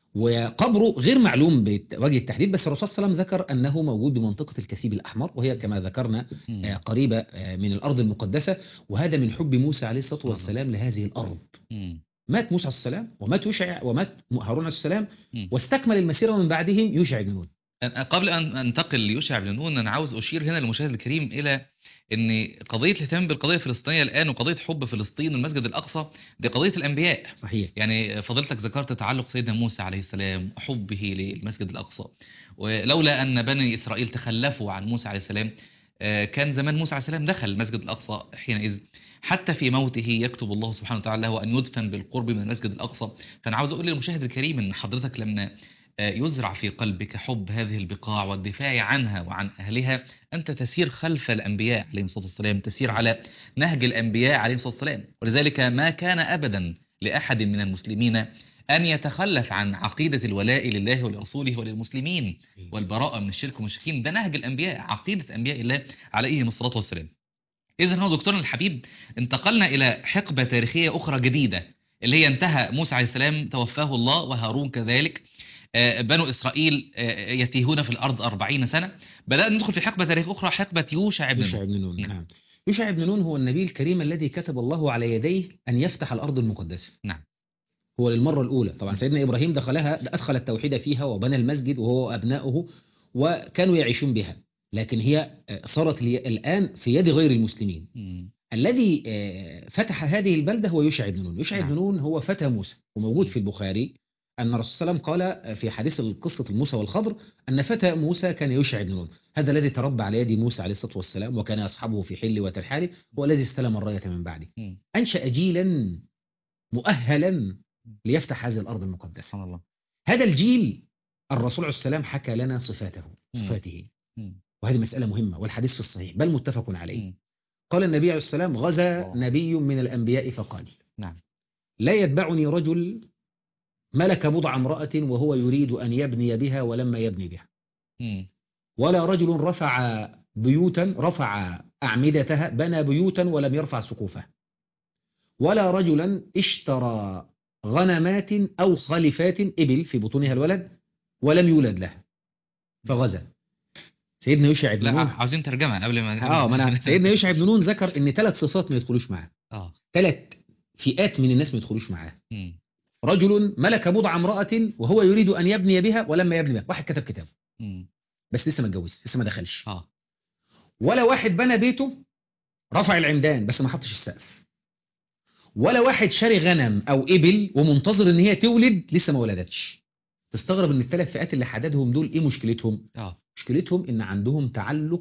وقبره غير معلوم بوجه التحديد بس الرسول صلى الله عليه وسلم ذكر أنه موجود بمنطقة الكثيب الأحمر وهي كما ذكرنا مم. آه، قريبة آه، من الأرض المقدسة وهذا من حب موسى عليه الصلاة الله. والسلام لهذه الأرض مم. مات موسى عليه السلام ومات يوشع ومات هارون عليه السلام مم. واستكمل المسيرة من بعدهم يوشع بن نون أنا- قبل ان انتقل ليوشع بن نون انا عاوز اشير هنا للمشاهد الكريم الى ان قضيه الاهتمام بالقضيه الفلسطينيه الان وقضيه حب فلسطين والمسجد الاقصى دي قضيه الانبياء صحيح يعني فضيلتك ذكرت تعلق سيدنا موسى عليه السلام وحبه للمسجد الأقصى ولولا أن بني إسرائيل تخلفوا عن موسى عليه السلام آه، كان زمان موسى عليه السلام دخل المسجد الأقصى حينئذ حتى في موته يكتب الله سبحانه وتعالى له أن يدفن بالقرب من المسجد الأقصى فأنا عاوز أقول للمشاهد الكريم أن حضرتك لما آه، يزرع في قلبك حب هذه البقاع والدفاع عنها وعن أهلها أنت تسير خلف الأنبياء عليهم الصلاة والسلام تسير على نهج الأنبياء عليهم الصلاة والسلام ولذلك ما كان أبدا لأحد من المسلمين أن يتخلف عن عقيدة الولاء لله ولرسوله وللمسلمين والبراءة من الشرك والمشركين ده نهج الأنبياء عقيدة أنبياء الله عليهم الصلاة والسلام إذا هو دكتورنا الحبيب انتقلنا إلى حقبة تاريخية أخرى جديدة اللي هي انتهى موسى عليه السلام توفاه الله وهارون كذلك آه، بنو إسرائيل آه، يتيهون في الأرض أربعين سنة بدأنا ندخل في حقبة تاريخ أخرى حقبة يوشع بن يوشع نون بن نون نعم. نعم يوشع بن نون هو النبي الكريم الذي كتب الله على يديه أن يفتح الأرض المقدسة نعم. هو للمرة الأولى طبعا سيدنا إبراهيم دخلها أدخل التوحيد فيها وبنى المسجد وهو وأبناؤه وكانوا يعيشون بها لكن هي آه، صارت لي الآن في يد غير المسلمين مم. الذي آه، فتح هذه البلدة هو يوشع بن نون يوشع نعم. بن نون هو فتى موسى وموجود في البخاري أن الرسول صلى الله عليه وسلم قال في حديث قصة موسى والخضر أن فتى موسى كان يوشع بن نون هذا الذي تربى على يد موسى عليه الصلاة والسلام وكان أصحابه في حل وترحال هو الذي استلم الراية من بعده مم. أنشأ جيلا مؤهلا ليفتح هذه الأرض المقدسة سبحان الله هذا الجيل الرسول عليه السلام حكى لنا صفاته صفاته مم. وهذه مسألة مهمة والحديث في الصحيح بل متفق عليه مم. قال النبي عليه السلام غزا الله. نبي من الأنبياء فقال نعم. لا يتبعني رجل ملك بضع امرأة وهو يريد أن يبني بها ولما يبني بها مم. ولا رجل رفع بيوتا رفع أعمدتها بنى بيوتا ولم يرفع سقوفها ولا رجلا اشترى غنمات أو خلفات إبل في بطونها الولد ولم يولد لها فغزا سيدنا يوشع بن لا نون عاوزين ترجمة قبل ما اه ما انا سيدنا يوشع بن نون ذكر ان ثلاث صفات ما يدخلوش معاه اه ثلاث فئات من الناس ما يدخلوش معاه مم. رجل ملك بضع امرأة وهو يريد أن يبني بها ولما يبني بها واحد كتب كتاب مم. بس لسه ما اتجوز لسه ما دخلش اه ولا واحد بنى بيته رفع العمدان بس ما حطش السقف ولا واحد شاري غنم أو إبل ومنتظر إن هي تولد لسه ما ولدتش تستغرب إن الثلاث فئات اللي حددهم دول إيه مشكلتهم اه مشكلتهم إن عندهم تعلق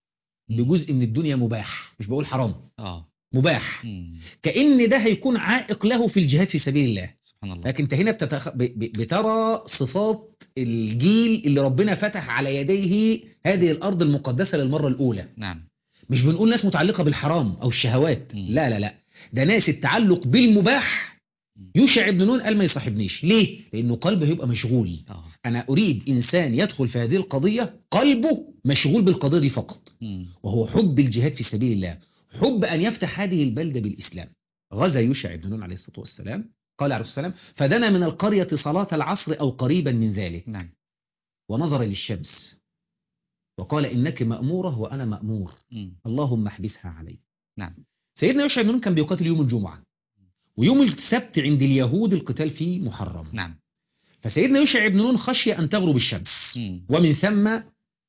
بجزء من الدنيا مباح مش بقول حرام اه مباح مم. كأن ده هيكون عائق له في الجهاد في سبيل الله سبحان الله لكن انت هنا بتتخ... ب... ب... بترى صفات الجيل اللي ربنا فتح على يديه هذه الأرض المقدسة للمرة الأولى نعم مش بنقول ناس متعلقة بالحرام أو الشهوات مم. لا لا لا ده ناس التعلق بالمباح يوشع ابن نون قال ما يصاحبنيش ليه؟ لأنه قلبه هيبقى مشغول اه أنا أريد إنسان يدخل في هذه القضية قلبه مشغول بالقضية دي فقط مم. وهو حب الجهاد في سبيل الله حب أن يفتح هذه البلدة بالإسلام غزا يوشع بن نون عليه الصلاة والسلام قال عليه السلام فدنا من القرية صلاة العصر أو قريبا من ذلك نعم ونظر للشمس وقال إنك مأمورة وأنا مأمور مم. اللهم احبسها علي نعم سيدنا يوشع بن نون كان بيقاتل يوم الجمعة ويوم السبت عند اليهود القتال فيه محرم نعم فسيدنا يوشع بن نون خشي أن تغرب الشمس مم. ومن ثم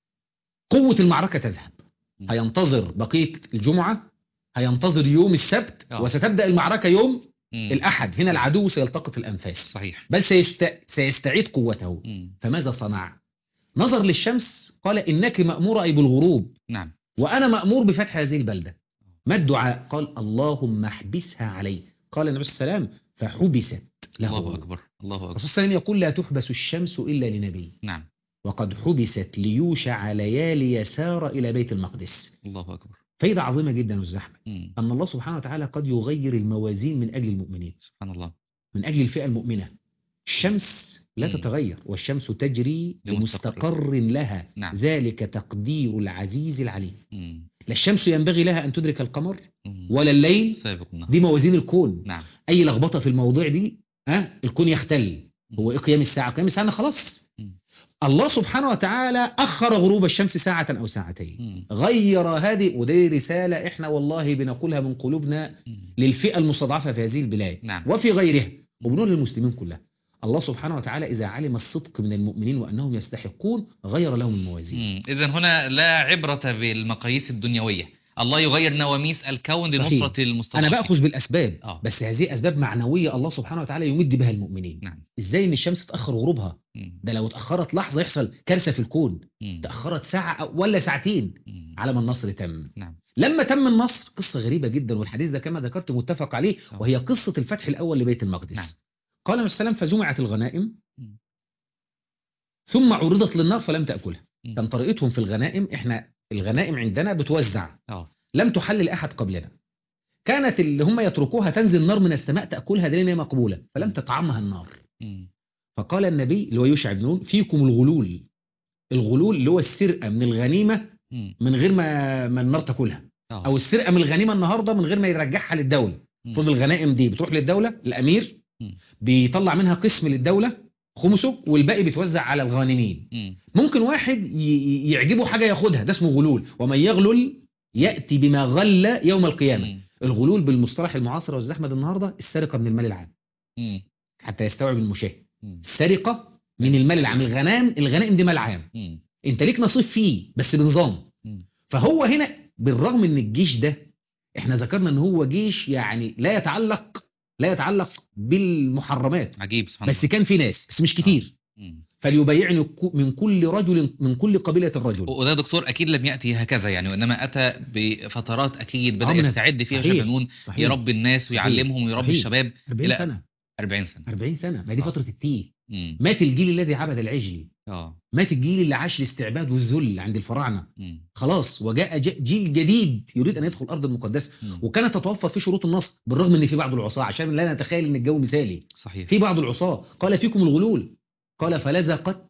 قوة المعركة تذهب مم. هينتظر بقية الجمعة هينتظر يوم السبت آه. وستبدأ المعركة يوم مم. الأحد هنا العدو سيلتقط الأنفاس صحيح بل سيست... سيستعيد قوته مم. فماذا صنع نظر للشمس قال إنك مأمورة أي بالغروب نعم وأنا مأمور بفتح هذه البلدة ما الدعاء قال اللهم احبسها علي قال النبي صلى الله عليه وسلم فحبست له الله أكبر الله أكبر الرسول صلى الله عليه وسلم يقول لا تحبس الشمس إلا لنبي نعم وقد حبست ليوشع ليالي يسار إلى بيت المقدس الله أكبر فايدة عظيمة جدا والزحمة مم. أن الله سبحانه وتعالى قد يغير الموازين من أجل المؤمنين سبحان الله من أجل الفئة المؤمنة الشمس لا مم. تتغير والشمس تجري لمستقر. لمستقر لها نعم. ذلك تقدير العزيز العليم مم. لا الشمس ينبغي لها أن تدرك القمر مم. ولا الليل سابق النهار دي موازين الكون نعم أي لخبطة في الموضوع دي ها الكون يختل هو إيه قيام الساعة قيام الساعة خلاص مم. الله سبحانه وتعالى أخر غروب الشمس ساعة أو ساعتين مم. غير هذه ودي رسالة احنا والله بنقولها من قلوبنا مم. للفئة المستضعفة في هذه البلاد نعم وفي غيرها وبنقول للمسلمين كلها الله سبحانه وتعالى إذا علم الصدق من المؤمنين وأنهم يستحقون غير لهم الموازين إذا هنا لا عبرة بالمقاييس الدنيوية الله يغير نواميس الكون صحيح. لنصرة المستضعفين أنا بأخذ بالأسباب آه. بس هذه أسباب معنوية الله سبحانه وتعالى يمد بها المؤمنين نعم إزاي إن الشمس تأخر غروبها مم. ده لو اتأخرت لحظة يحصل كارثة في الكون مم. تأخرت ساعة أو- ولا ساعتين مم. على ما النصر تم نعم لما تم النصر قصة غريبة جدا والحديث ده كما ذكرت متفق عليه آه. وهي قصة الفتح الأول لبيت المقدس نعم. قال النبي صلى الله عليه وسلم فجمعت الغنائم مم. ثم عرضت للنار فلم تأكلها مم. كان طريقتهم في الغنائم احنا الغنائم عندنا بتوزع اه لم تحل لأحد قبلنا كانت اللي هم يتركوها تنزل نار من السماء تأكلها دليل إن هي مقبولة فلم تطعمها النار مم. فقال النبي اللي هو يوشع بن نون فيكم الغلول الغلول اللي هو السرقة من الغنيمة مم. من غير ما ما النار تاكلها آه. او السرقه من الغنيمه النهارده من غير ما يرجعها للدوله مم. المفروض الغنائم دي بتروح للدوله الامير مم. بيطلع منها قسم للدوله خمسه والباقي بيتوزع على الغانمين مم. ممكن واحد ي- ي- يعجبه حاجه ياخدها ده اسمه غلول ومن يغلل ياتي بما غل يوم القيامه مم. الغلول بالمصطلح المعاصر والزحمه النهارده السرقه من المال العام مم. حتى يستوعب المشاهد مم. السرقه من المال العام الغنائم الغنائم دي مال عام مم. انت ليك نصيب فيه بس بنظام مم. فهو هنا بالرغم ان الجيش ده احنا ذكرنا ان هو جيش يعني لا يتعلق لا يتعلق بالمحرمات عجيب سبحان بس كان في ناس بس مش كتير الله مم. فليبايعني كو- من كل رجل من كل قبيلة الرجل وده دكتور اكيد لم ياتي هكذا يعني وانما اتى بفترات اكيد بدا آه، من- يستعد فيها صحيح. شبنون صحيح يربي الناس صحيح. ويعلمهم ويربي صحيح. الشباب 40 إلى- سنة 40 سنه 40 سنة ما دي آه. فترة التيه مم. مات الجيل الذي عبد العجل اه مات الجيل اللي عاش الاستعباد والذل عند الفراعنة مم. خلاص وجاء ج- جيل جديد يريد ان يدخل الارض المقدسة مم. وكانت تتوفر فيه شروط النصر بالرغم ان في بعض العصاة عشان لا نتخيل ان الجو مثالي صحيح في بعض العصاة قال فيكم الغلول قال فلزقت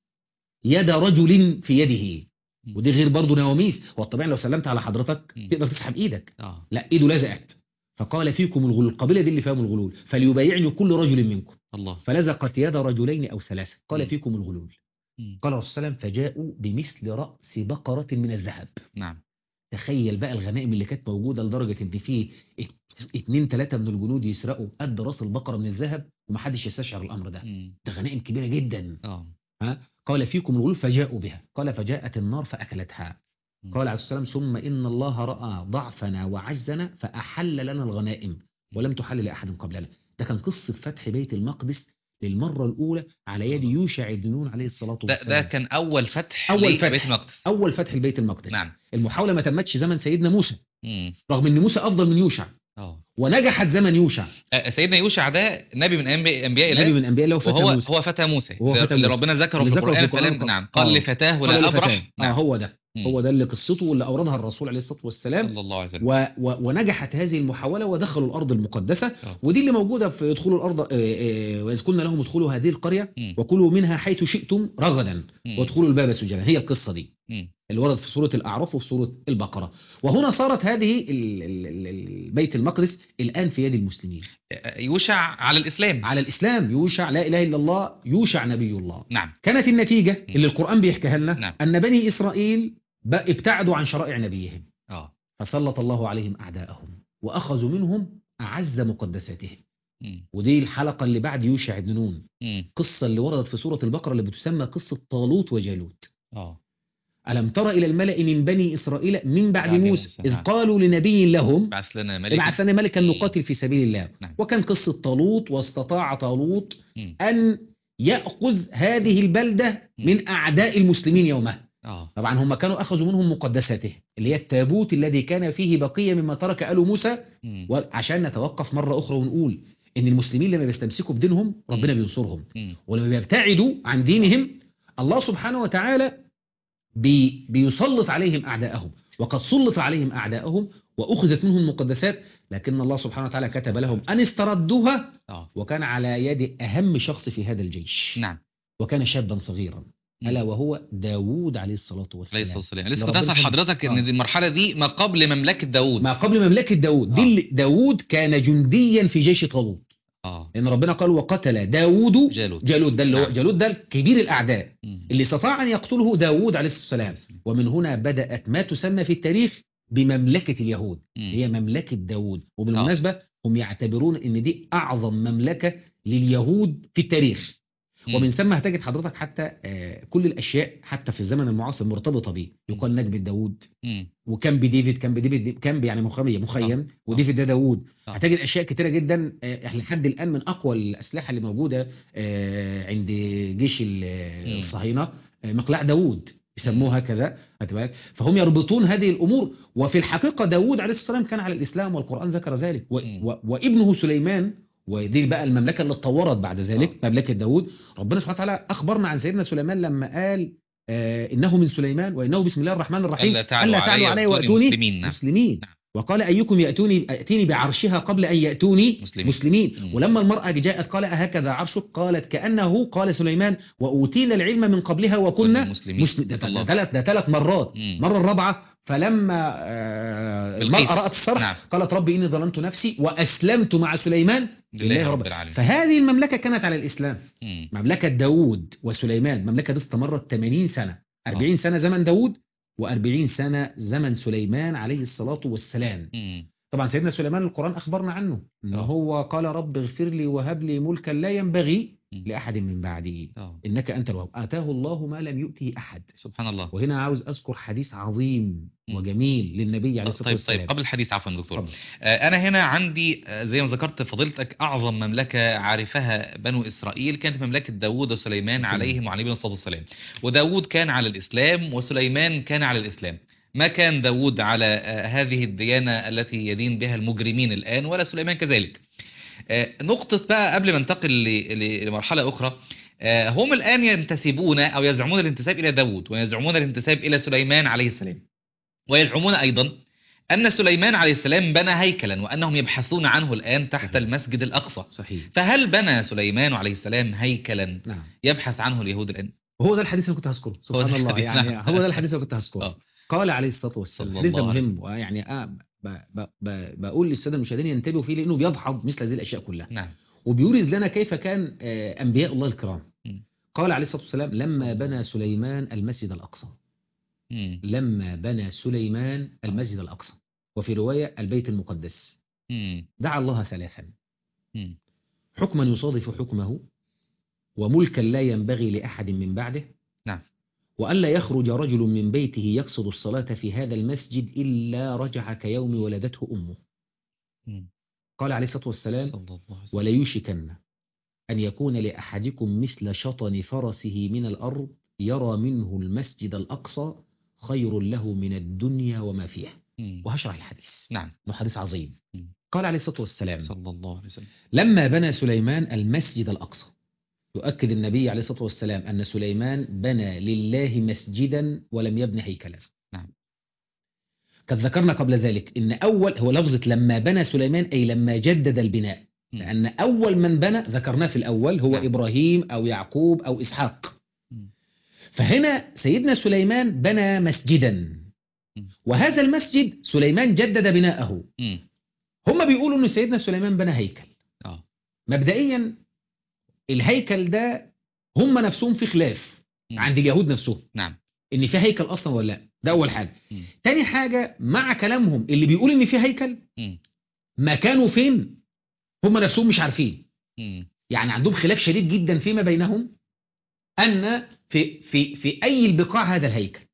يد رجل في يده مم. ودي غير برضه نواميس هو الطبيعي لو سلمت على حضرتك مم. تقدر تسحب ايدك اه لا ايده لزقت فقال فيكم الغلول القبيله دي اللي فيهم الغلول فليبايعني كل رجل منكم الله فلزقت يد رجلين او ثلاثه قال مم. فيكم الغلول مم. قال الرسول صلى الله عليه وسلم فجاءوا بمثل راس بقره من الذهب نعم تخيل بقى الغنائم اللي كانت موجوده لدرجه ان في ات- اتنين ثلاثه من الجنود يسرقوا قد راس البقره من الذهب ومحدش يستشعر الامر ده مم. ده غنائم كبيره جدا اه قال فيكم الغلول فجاءوا بها قال فجاءت النار فأكلتها مم. قال عليه السلام ثم إن الله رأى ضعفنا وعزنا فأحل لنا الغنائم ولم تحل لأحد قبلنا ده كان قصة فتح بيت المقدس للمرة الأولى على يد يوشع بن نون عليه الصلاة ده والسلام ده كان اول فتح أول لبيت فتح. المقدس أول فتح لبيت المقدس نعم المحاولة ما تمتش زمن سيدنا موسى مم. رغم أن موسى أفضل من يوشع اه ونجحت زمن يوشع آه، سيدنا يوشع ده نبي من أنبي- انبياء الله نبي من أنبياء الله وفتى وهو موسى هو فتى موسى وهو فتى اللي موسى. ربنا ذكره اللي في ذكره في القرآن القرآن فلم قال- نعم قال آه. لفتاه قال ولا لفتاه. أبرح آه نعم هو ده مم. هو ده اللي قصته واللي أوردها الرسول عليه الصلاة والسلام صلى الله عليه وسلم و و ونجحت هذه المحاولة ودخلوا الأرض المقدسة آه. ودي اللي موجودة في ادخلوا الأرض آه، آه، وإذ قلنا لهم ادخلوا هذه القرية مم. وكلوا منها حيث شئتم رغدا مم. وادخلوا الباب سجدا هي القصة دي مم. اللي وردت في سورة الأعراف وفي سورة البقرة وهنا صارت هذه ال- ال- ال- ال- بيت المقدس الآن في يد المسلمين آه، يوشع على الإسلام على الإسلام يوشع لا إله إلا الله يوشع نبي الله نعم كانت النتيجة اللي القرآن بيحكيها لنا نعم. أن بني إسرائيل بقى ابتعدوا عن شرائع نبيهم اه فسلط الله عليهم أعداءهم وأخذوا منهم أعز مقدساتهم مم. ودي الحلقة اللي بعد يوشع بن نون مم. قصة اللي وردت في سورة البقرة اللي بتسمى قصة طالوت وجالوت اه ألم تر إلى الملأ من بني إسرائيل من بعد بعد موسى موسى، إذ نعم. قالوا لنبي لهم بعث لنا ملك ابعث لنا ملكا نقاتل في سبيل الله نعم. وكان قصة طالوت واستطاع طالوت مم. أن يأخذ هذه البلدة من أعداء المسلمين يومها اه طبعا هم كانوا أخذوا منهم مقدساته اللي هي التابوت الذي كان فيه بقية مما ترك آل موسى مم. وعشان نتوقف مرة أخرى ونقول إن المسلمين لما بيستمسكوا بدينهم ربنا بينصرهم مم. ولما بيبتعدوا عن دينهم الله سبحانه وتعالى بي بيسلط عليهم أعداءهم وقد سلط عليهم أعداءهم وأخذت منهم مقدسات لكن الله سبحانه وتعالى كتب لهم أن استردوها اه وكان على يد أهم شخص في هذا الجيش نعم وكان شابا صغيرا مم. ألا وهو داوود عليه الصلاة عليه والسلام الصلاه والسلام لسه اللي كنت ربنا اسال حب- حضرتك ان آه. دي المرحله دي ما قبل مملكه داوود ما قبل مملكة داوود دي آه. اللي- داوود كان جنديا في جيش طالوت اه لأن ربنا قال وقتل داوود جالوت جالوت ده اللي هو نعم. جالوت ده كبير الأعداء مم. اللي استطاع أن يقتله داوود عليه الصلاة والسلام ومن هنا بدأت ما تسمى في التاريخ بمملكة اليهود مم. هي مملكة داوود وبالمناسبة هم يعتبرون ان دي اعظم مملكة لليهود في التاريخ مم. ومن ثم هتجد حضرتك حتى آه، كل الاشياء حتى في الزمن المعاصر مرتبطة بيه يقال نجم داوود مم. وكان بديفيد كان بديفيد كان يعني مخيم مخيم وديفيد ده داوود آه. هتجد اشياء كتيره جدا آه، احنا لحد الان من اقوى الاسلحه اللي موجوده آه، عند جيش ال- مم. الصهاينه آه، مقلاع داوود يسموها كذا خدت بالك؟ فهم يربطون هذه الامور وفي الحقيقه داوود عليه الصلاه والسلام كان على الاسلام والقران ذكر ذلك و مم. و وابنه سليمان ودي بقى المملكه اللي اتطورت بعد ذلك مملكه داوود ربنا سبحانه وتعالى اخبرنا عن سيدنا سليمان لما قال آه انه من سليمان وانه بسم الله الرحمن الرحيم ألا تعلوا علي علي وأتوني واتوني مسلمين، نعم. مسلمين نعم. وقال ايكم ياتوني ياتيني بعرشها قبل ان ياتوني مسلمين. مسلمين مم. ولما المراه دي جاءت قال اهكذا عرشك قالت كانه قال سليمان واوتينا العلم من قبلها وكنا كنا مسلمين. مسلم ده الله. ده ثلاث ده ثلاث مرات مم. المره الرابعه فلما آه بالقيس. المراه رات الصرح نعم. قالت ربي اني ظلمت نفسي واسلمت مع سليمان لله رب العالمين فهذه المملكه كانت على الاسلام مم. مملكة داود وسليمان المملكة دي استمرت 80 سنة 40 سنة زمن داود و40 سنة زمن سليمان عليه الصلاة والسلام مم. طبعا سيدنا سليمان القرآن أخبرنا عنه إن آه. هو قال رب اغفر لي وهب لي ملكا لا ينبغي مم. لأحد من بعدي آه. إنك أنت الوهاب آتاه الله ما لم يؤته أحد سبحان الله وهنا عاوز أذكر حديث عظيم مم. وجميل للنبي عليه الصلاة طيب والسلام طيب قبل الحديث عفوا دكتور اتفضل. آه، أنا هنا عندي آه، زي ما ذكرت فضيلتك أعظم مملكة عرفها بنو إسرائيل كانت مملكة داوود وسليمان نعم. عليهم وعلى نبينا الصلاة والسلام وداوود كان على الإسلام وسليمان كان على الإسلام ما كان داوود على آه، هذه الديانة التي يدين بها المجرمين الآن ولا سليمان كذلك آه، نقطة بقى قبل ما انتقل ل- ل- لمرحلة أخرى آه، هم الآن ينتسبون أو يزعمون الانتساب إلى داوود ويزعمون الانتساب إلى سليمان عليه السلام ويزعمون أيضا أن سليمان عليه السلام بنى هيكلا وأنهم يبحثون عنه الآن تحت صحيح. المسجد الأقصى صحيح فهل بنى سليمان عليه السلام هيكلا نعم يبحث عنه اليهود الآن؟ وهو ده الحديث اللي كنت هذكره ده سبحان الله الحديث، يعني نعم. هو ده الحديث اللي كنت هذكره آه. قال عليه الصلاه والسلام صلى الحديث ده الله عليه مهم ويعني آه ب ب ب بقول للساده المشاهدين ينتبهوا فيه لانه بيدحض مثل هذه الاشياء كلها نعم وبيورز لنا كيف كان آه، انبياء الله الكرام مم. قال عليه الصلاه والسلام صلى لما الله بنى عليه سليمان المسجد الاقصى مم. لما بنى سليمان المسجد الاقصى وفي روايه البيت المقدس مم. دعا الله ثلاثا مم. حكما يصادف حكمه وملكا لا ينبغي لاحد من بعده نعم. والا يخرج رجل من بيته يقصد الصلاه في هذا المسجد الا رجع كيوم ولدته امه مم. قال عليه الصلاه والسلام صلى الله عليه وسلم وليوشكن أن يكون لأحدكم مثل شطن فرسه من الأرض يرى منه المسجد الأقصى خير له من الدنيا وما فيها مم. وهشرح الحديث نعم إنه حديث عظيم مم. قال عليه الصلاة والسلام صلى الله عليه وسلم لما بنى سليمان المسجد الأقصى يؤكد النبي عليه الصلاة والسلام أن سليمان بنى لله مسجدا ولم يبن هيكلا نعم. قد ذكرنا قبل ذلك إن أول هو لفظة لما بنى سليمان أي لما جدد البناء مم. لأن أول من بنى ذكرناه في الأول هو نعم. إبراهيم أو يعقوب أو إسحاق مم. فهنا سيدنا سليمان بنى مسجدا مم. وهذا المسجد سليمان جدد بناءه مم. هم بيقولوا أن سيدنا سليمان بنى هيكل آه. مبدئيا الهيكل ده هم نفسهم في خلاف مم. عند اليهود نفسهم نعم ان في هيكل اصلا ولا لا ده اول حاجه مم. تاني حاجه مع كلامهم اللي بيقول ان في هيكل مم. مكانه فين هم نفسهم مش عارفين مم. يعني عندهم خلاف شديد جدا فيما بينهم ان في في في اي البقاع هذا الهيكل نعم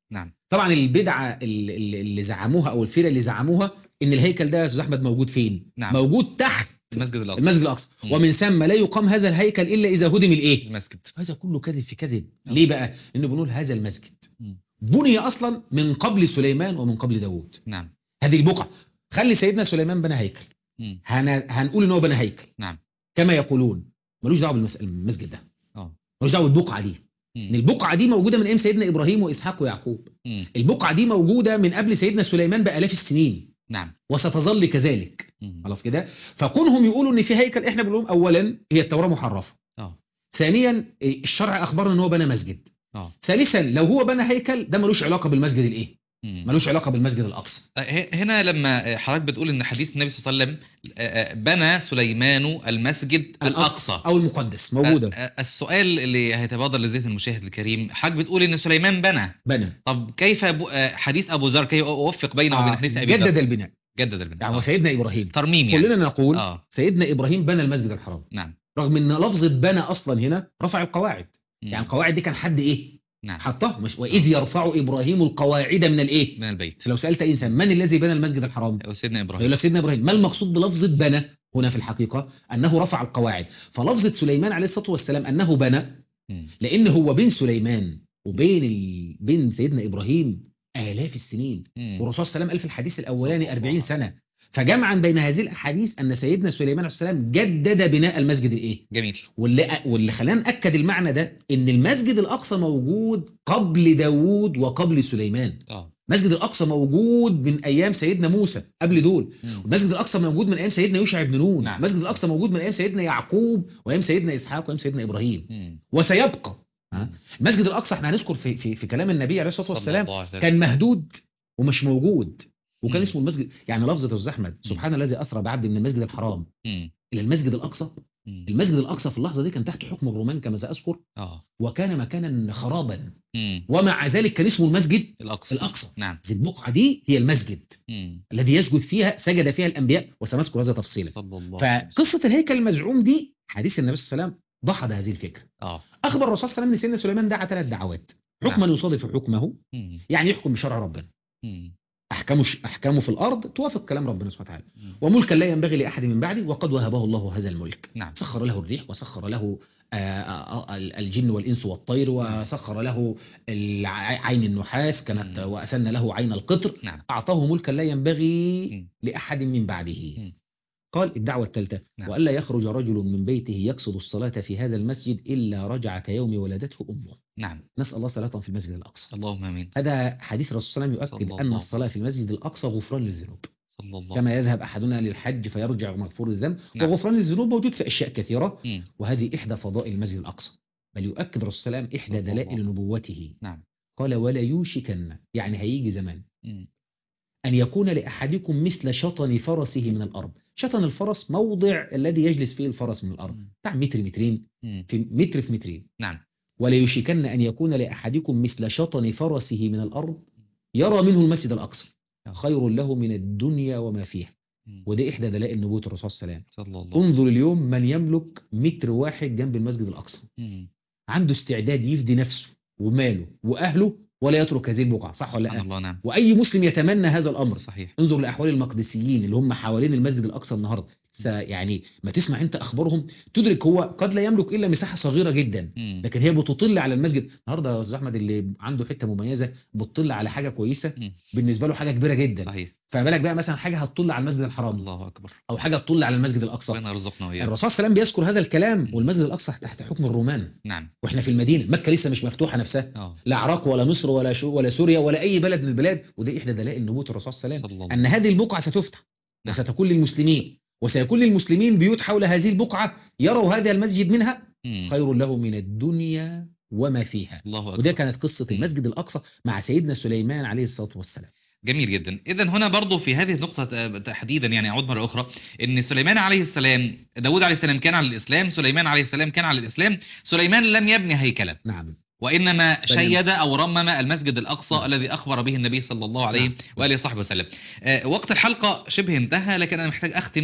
طبعا البدعه اللي, اللي اللي زعموها او الفرقه اللي زعموها ان الهيكل ده يا استاذ احمد موجود فين نعم. موجود تحت المسجد الاقصى المسجد الاقصى مم. ومن ثم لا يقام هذا الهيكل الا اذا هدم الايه المسجد هذا كله كذب في كذب آه. ليه بقى انه بنقول هذا المسجد مم. بني اصلا من قبل سليمان ومن قبل داوود نعم هذه البقعه خلي سيدنا سليمان بنى هيكل مم. هن... هنقول ان هو بنى هيكل نعم. كما يقولون ملوش دعوه بالمس- بالمسجد ده اه ملوش دعوه بالبقعه دي ان مم. البقعه دي موجوده من ايام سيدنا ابراهيم واسحاق ويعقوب مم. البقعه دي موجوده من قبل سيدنا سليمان بالاف السنين نعم وستظل كذلك مم. خلاص كده فكونهم يقولوا ان في هيكل احنا بنقول لهم اولا هي التوراه محرفه اه ثانيا إيه، الشرع اخبرنا ان هو بنى مسجد اه ثالثا لو هو بنى هيكل ده ملوش علاقه بالمسجد الايه مم. ملوش علاقه بالمسجد الاقصى ه- هنا لما حضرتك بتقول ان حديث النبي صلى الله عليه وسلم آه، آه، بنى سليمان المسجد الاقصى او المقدس موجوده آه، آه، السؤال اللي هيتبادر لذهن المشاهد الكريم حضرتك بتقول ان سليمان بنى بنى طب كيف ب- آه، حديث ابو ذر كيف اوفق بينه وبين آه، حديث ابي جدد ذر البناء جدد البناء يعني آه. سيدنا ابراهيم ترميم يعني كلنا نقول اه سيدنا ابراهيم بنى المسجد الحرام نعم رغم ان لفظه بنى اصلا هنا رفع القواعد مم. يعني القواعد دي كان حد ايه نعم حطها مش واذ يرفع ابراهيم القواعد من الايه من البيت لو سالت اي انسان من الذي بنى المسجد الحرام وسيدنا يقول ابراهيم لك سيدنا ابراهيم ما المقصود بلفظه بنى هنا في الحقيقه انه رفع القواعد فلفظه سليمان عليه الصلاه والسلام انه بنى مم. لان هو بين سليمان وبين ال... بين سيدنا ابراهيم الاف السنين مم. والرسول صلى الله عليه وسلم قال في الحديث الاولاني صلى الله 40 عليه سنه فجمعا بين هذه الاحاديث ان سيدنا سليمان عليه السلام جدد بناء المسجد الايه جميل واللي واللي خلانا ناكد المعنى ده ان المسجد الاقصى موجود قبل داوود وقبل سليمان اه المسجد الاقصى موجود من ايام سيدنا موسى قبل دول مم. المسجد الاقصى موجود من ايام سيدنا يوشع بن نون نعم. المسجد الاقصى موجود من ايام سيدنا يعقوب وايام سيدنا اسحاق وايام سيدنا ابراهيم مم. وسيبقى ها؟ مم. المسجد الاقصى احنا هنذكر في في, في كلام النبي عليه الصلاه صلى والسلام الله عليه وسلم. كان مهدود ومش موجود وكان مم. اسمه المسجد يعني لفظه يا استاذ احمد سبحان الذي اسرى بعبد من المسجد الحرام مم. الى المسجد الاقصى مم. المسجد الاقصى في اللحظه دي كان تحت حكم الرومان كما ساذكر اه وكان مكانا خرابا مم. ومع ذلك كان اسمه المسجد الاقصى الاقصى نعم البقعه دي هي المسجد مم. الذي يسجد فيها سجد فيها الانبياء وسنذكر هذا تفصيلا صلى الله عليه وسلم. فقصه الهيكل المزعوم دي حديث النبي صلى الله عليه وسلم دحض هذه الفكره اه اخبر الرسول صلى الله عليه وسلم ان سيدنا سليمان دعا ثلاث دعوات حكما يصادف حكمه مم. يعني يحكم بشرع ربنا مم. احكامه احكامه في الارض توافق كلام ربنا سبحانه وتعالى مم. وملكا لا ينبغي لاحد من بعدي وقد وهبه الله هذا الملك نعم سخر له الريح وسخر له آه، آه، آه، الجن والانس والطير وسخر له الع- عين النحاس كانت مم. واسن له عين القطر نعم اعطاه ملكا لا ينبغي مم. لاحد من بعده مم. قال الدعوه الثالثه نعم. والا يخرج رجل من بيته يقصد الصلاه في هذا المسجد الا رجع كيوم ولدته امه نعم نسال الله صلاه في المسجد الاقصى اللهم امين هذا حديث الرسول صلى الله عليه وسلم صلى يؤكد ان الله الصلاه في المسجد الاقصى غفران للذنوب صلى الله كما يذهب احدنا للحج فيرجع مغفور الذنب نعم. وغفران الذنوب موجود في اشياء كثيره مم. وهذه احدى فضائل المسجد الاقصى بل يؤكد الرسول صلى الله عليه وسلم احدى صلى الله دلائل نبوته نعم قال ولا يوشكن يعني هيجي زمان مم. ان يكون لاحدكم مثل شطن فرسه من الارض شطن الفرس موضع الذي يجلس فيه الفرس من الارض مم. بتاع متر مترين مم. في متر في مترين نعم ولا يوشكن ان يكون لاحدكم مثل شطن فرسه من الارض يرى منه المسجد الاقصى خير له من الدنيا وما فيها مم. ودي احدى دلائل نبوه الرسول صلى الله عليه وسلم صلى الله انظر اليوم من يملك متر واحد جنب المسجد الاقصى مم. عنده استعداد يفدي نفسه وماله واهله ولا يترك هذه البقعه صح ولا سبحان لا الله نعم واي مسلم يتمنى هذا الامر صحيح انظر لاحوال المقدسيين اللي هم حوالين المسجد الاقصى النهارده س- يعني ما تسمع انت اخبارهم تدرك هو قد لا يملك الا مساحه صغيره جدا مم. لكن هي بتطل على المسجد النهارده يا استاذ احمد اللي عنده حته مميزه بتطل على حاجه كويسه مم. بالنسبه له حاجه كبيره جدا صحيح فما بالك بقى مثلا حاجه هتطل على المسجد الحرام الله اكبر او حاجه تطل على المسجد الاقصى ربنا يرزقنا واياك الرسول صلى الله عليه وسلم بيذكر هذا الكلام والمسجد الاقصى تحت حكم الرومان نعم واحنا في المدينه مكه لسه مش مفتوحه نفسها اه لا عراق ولا مصر ولا شو ولا سوريا ولا اي بلد من البلاد ودي احدى دلائل نبوه الرسول صلى الله عليه وسلم صلى الله ان هذه البقعه ستفتح نعم. وستكون للمسلمين وسيكون للمسلمين بيوت حول هذه البقعه يروا هذا المسجد منها مم. خير له من الدنيا وما فيها الله وده اكبر كانت قصه مم. المسجد الاقصى مع سيدنا سليمان عليه الصلاه والسلام جميل جدا اذا هنا برضو في هذه النقطة آه، تحديدا يعني اعود مرة اخرى ان سليمان عليه السلام داود عليه السلام كان على الاسلام سليمان عليه السلام كان على الاسلام سليمان لم يبني هيكلا نعم وانما بني شيد او رمم المسجد الاقصى نعم. الذي اخبر به النبي صلى الله عليه نعم. واله وصحبه وسلم آه، وقت الحلقة شبه انتهى لكن انا محتاج اختم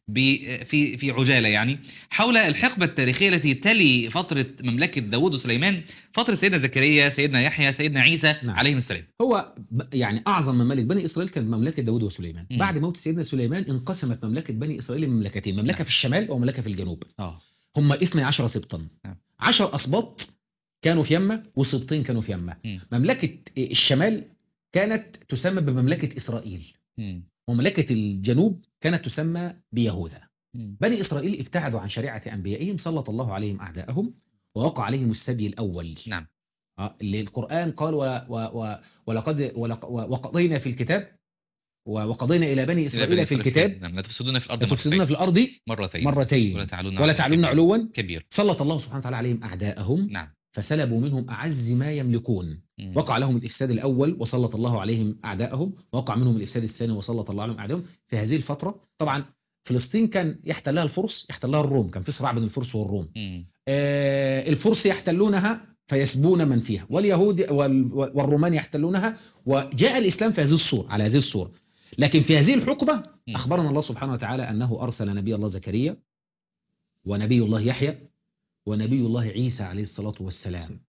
ب- في في عجالة يعني حول الحقبة التاريخية التي تلي فترة مملكة داود وسليمان فترة سيدنا زكريا سيدنا يحيى سيدنا عيسى نعم. عليهم السلام هو ب- يعني اعظم ممالك بني اسرائيل كانت مملكه داوود وسليمان مم. بعد موت سيدنا سليمان انقسمت مملكه بني اسرائيل لمملكتين مملكه نعم. في الشمال ومملكه في الجنوب اه هم 12 سبطا نعم. 10 اسباط كانوا في يمه وسبطين كانوا في يمه مم. مملكه الشمال كانت تسمى بمملكه اسرائيل مم. ومملكه الجنوب كانت تسمى بيهوذا مم. بني اسرائيل ابتعدوا عن شريعه انبيائهم سلط الله عليهم اعداءهم ووقع عليهم السبي الاول نعم. آه، اللي القرآن قال و و و ولقد ولق- وقضينا في الكتاب و- وقضينا إلى بني إلى إسرائيل بني في إسرائيل الكتاب نعم لا تفسدون في الأرض لتفسدون في مرتين الأرض مرتين مرتين ولا تعلون ولا على تعلون كبير. علوا كبير سلط الله سبحانه وتعالى عليهم أعداءهم نعم فسلبوا منهم أعز ما يملكون مم. وقع لهم الإفساد الأول وسلط الله عليهم أعداءهم وقع منهم الإفساد الثاني وسلط الله عليهم أعداءهم في هذه الفترة طبعا فلسطين كان يحتلها الفرس يحتلها الروم كان في صراع بين الفرس والروم مم. آه، الفرس يحتلونها فيسبون من فيها واليهود وال- والرومان يحتلونها وجاء الإسلام في هذه الصورة على هذه الصورة لكن في هذه الحقبة مم. أخبرنا الله سبحانه وتعالى أنه أرسل نبي الله زكريا ونبي الله يحيى ونبي الله عيسى عليه الصلاة والسلام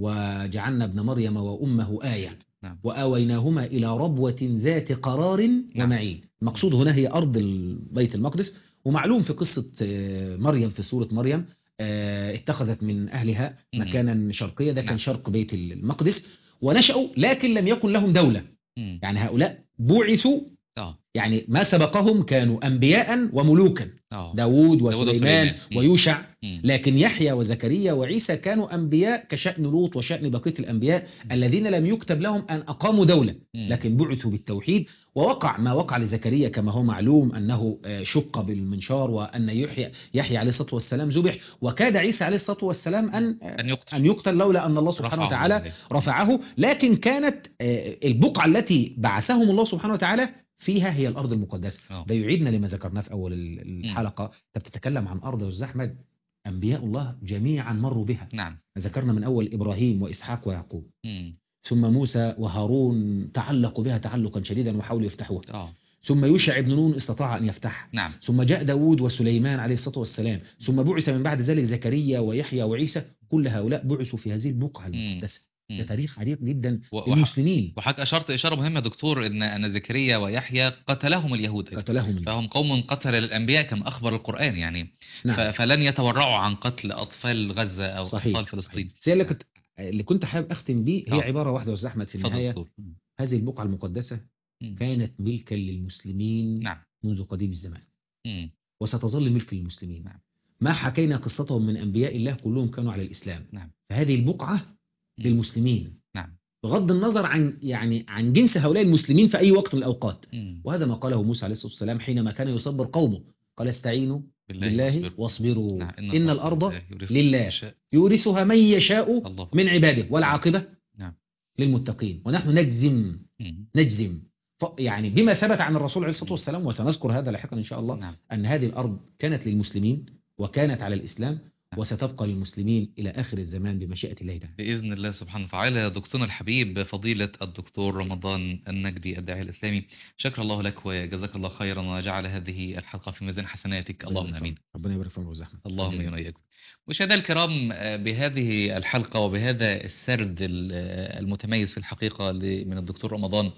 وجعلنا ابن مريم وأمه آية نعم. وآويناهما إلى ربوة ذات قرار ومعين المقصود هنا هي أرض ال- بيت المقدس ومعلوم في قصة آه، مريم في سورة مريم آه، اتخذت من أهلها مم. مكانا شرقيا ده نعم. كان شرق بيت المقدس ونشأوا لكن لم يكن لهم دولة مم. يعني هؤلاء بعثوا اه يعني ما سبقهم كانوا أنبياء وملوكا اه داود داود وسليمان وسليمان. مم. ويوشع مم. لكن يحيى وزكريا وعيسى كانوا أنبياء كشأن لوط وشأن بقية الأنبياء الذين لم يكتب لهم أن أقاموا دولة مم. لكن بعثوا بالتوحيد ووقع ما وقع لزكريا كما هو معلوم أنه آه، شق بالمنشار وأن يحيى يحيى عليه الصلاة والسلام ذبح وكاد عيسى عليه الصلاة والسلام أن آه، أن يقتل أن يقتل لولا أن الله سبحانه رفعه وتعالى الله. رفعه لكن كانت آه، البقعة التي بعثهم الله سبحانه وتعالى فيها هي الأرض المقدسة آه. ده يعيدنا لما ذكرناه في أول ال- الحلقة أنت بتتكلم عن أرض يا أحمد أنبياء الله جميعا مروا بها نعم ذكرنا من أول إبراهيم وإسحاق ويعقوب مم. ثم موسى وهارون تعلقوا بها تعلقا شديدا وحاولوا يفتحوها اه ثم يوشع بن نون استطاع أن يفتحها نعم ثم جاء داود وسليمان عليه الصلاة والسلام ثم بعث من بعد ذلك زكريا ويحيى وعيسى كل هؤلاء بعثوا في هذه البقعة مم. المقدسة مم. ده تاريخ عريق جدا و- وح- للمسلمين وحضرتك اشرت اشاره مهمه يا دكتور ان ان زكريا ويحيى قتلهم اليهود قتلهم فهم قوم قتل الانبياء كما اخبر القران يعني ف- نعم فلن يتورعوا عن قتل اطفال غزه او صحيح اطفال فلسطين زي اللي كنت اللي كنت حابب اختم بيه هي آه. عباره واحده يا استاذ احمد في اتفضل النهايه دكتور مم. هذه البقعه المقدسه مم. كانت ملكا للمسلمين نعم منذ قديم الزمان مم. وستظل ملك للمسلمين نعم. ما حكينا قصتهم من انبياء الله كلهم كانوا على الاسلام نعم. فهذه البقعه مم. للمسلمين نعم. بغض النظر عن يعني عن جنس هؤلاء المسلمين في اي وقت من الاوقات مم. وهذا ما قاله موسى عليه الصلاه والسلام حينما كان يصبر قومه قال استعينوا بالله واصبروا. واصبروا نعم. ان الارض يورث لله. من يشاء. يورثها من يشاء الله من عباده والعاقبه نعم. للمتقين ونحن نجزم مم. نجزم ف- يعني بما ثبت عن الرسول عليه الصلاه والسلام وسنذكر هذا لاحقا ان شاء الله نعم ان هذه الارض كانت للمسلمين وكانت على الاسلام نعم. وستبقى للمسلمين الى اخر الزمان بمشيئه الله تعالى بإذن الله سبحانه وتعالى دكتورنا الحبيب فضيلة الدكتور رمضان النجدي الداعي الإسلامي شكر الله لك وجزاك الله خيرا وجعل هذه الحلقة في ميزان حسناتك اللهم آمين ربنا يبارك في عمرك وزحمه اللهم امين وإياكم مشاهدينا الكرام آه، بهذه الحلقة وبهذا السرد ال- آه، المتميز في الحقيقة ل- من الدكتور رمضان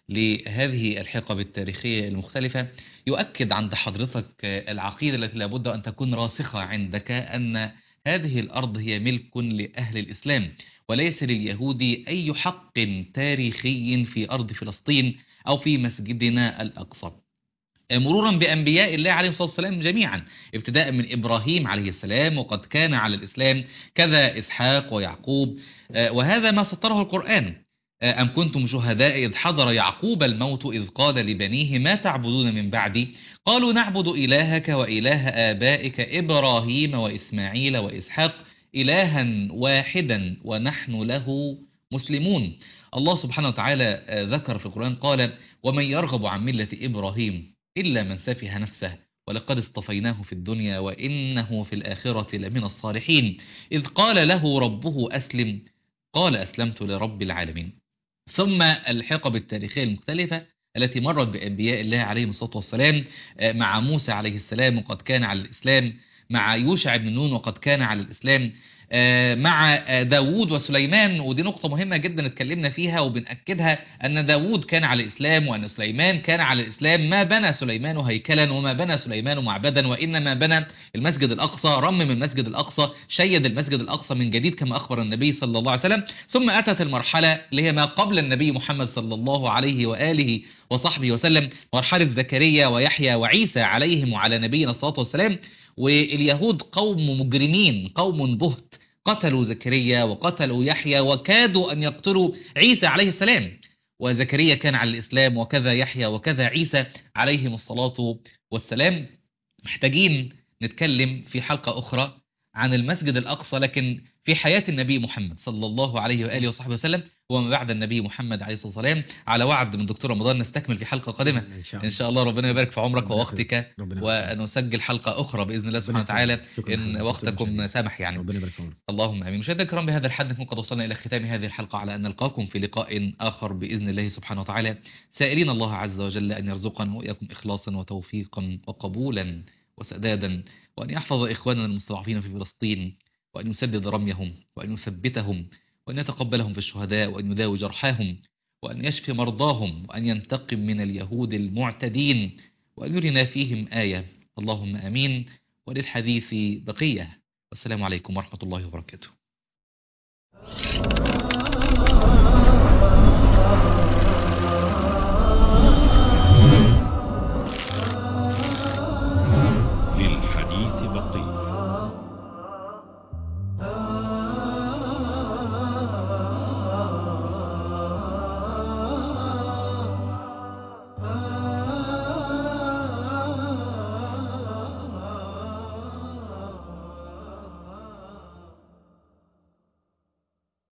لهذه الحقب التاريخية المختلفة يؤكد عند حضرتك آه، العقيدة التي لابد أن تكون راسخة عندك أن هذه الأرض هي ملك لأهل الإسلام وليس لليهود أي حق تاريخي في أرض فلسطين أو في مسجدنا الأقصى مرورا بأنبياء الله عليه الصلاة والسلام جميعا ابتداء من إبراهيم عليه السلام وقد كان على الإسلام كذا إسحاق ويعقوب آه، وهذا ما سطره القرآن آه، أم كنتم شهداء إذ حضر يعقوب الموت إذ قال لبنيه ما تعبدون من بعدي قالوا نعبد إلهك وإله آبائك إبراهيم وإسماعيل وإسحاق إلها واحدا ونحن له مسلمون الله سبحانه وتعالى آه، ذكر في القرآن قال ومن يرغب عن ملة إبراهيم إلا من سفه نفسه ولقد اصطفيناه في الدنيا وإنه في الآخرة لمن الصالحين إذ قال له ربه أسلم قال أسلمت لرب العالمين ثم الحقب التاريخية المختلفة التي مرت بأنبياء الله عليهم الصلاة والسلام آه، مع موسى عليه السلام وقد كان على الإسلام مع يوشع بن نون وقد كان على الإسلام آه، مع آه، داوود وسليمان ودي نقطة مهمة جدا اتكلمنا فيها وبنأكدها أن داوود كان على الإسلام وأن سليمان كان على الإسلام ما بنى سليمان هيكلا وما بنى سليمان معبدا وإنما بنى المسجد الأقصى رمم المسجد الأقصى شيد المسجد الأقصى من جديد كما أخبر النبي صلى الله عليه وسلم ثم أتت المرحلة اللي هي ما قبل النبي محمد صلى الله عليه وآله وصحبه وسلم مرحلة زكريا ويحيى وعيسى عليهم وعلى نبينا الصلاة والسلام واليهود قوم مجرمين قوم بهت قتلوا زكريا وقتلوا يحيى وكادوا أن يقتلوا عيسى عليه السلام وزكريا كان على الإسلام وكذا يحيى وكذا عيسى عليهم الصلاة والسلام محتاجين نتكلم في حلقة أخرى عن المسجد الأقصى لكن في حياة النبي محمد صلى الله عليه وآله وصحبه وسلم وما بعد النبي محمد عليه الصلاة والسلام على وعد من دكتور رمضان نستكمل في حلقة قادمة ان شاء إن شاء الله ربنا يبارك في عمرك ربنا ووقتك ربنا يبارك. ونسجل حلقة أخرى بإذن الله سبحانه ربنا وتعالى يكرمك. شكراً إن لحضرتك. وقتكم شكراً. سامح يعني ربنا يبارك في عمرك اللهم امين مشاهدينا الكرام بهذا الحد نكون قد وصلنا الى ختام هذه الحلقه على ان نلقاكم في لقاء اخر باذن الله سبحانه وتعالى سائلين الله عز وجل ان يرزقنا واياكم اخلاصا وتوفيقا وقبولا وسدادا وان يحفظ اخواننا المستضعفين في فلسطين وان يسدد رميهم وان يثبتهم وان يتقبلهم في الشهداء وان يداوي جرحاهم وان يشفي مرضاهم وان ينتقم من اليهود المعتدين وان يرنا فيهم ايه اللهم امين وللحديث بقيه والسلام عليكم ورحمه الله وبركاته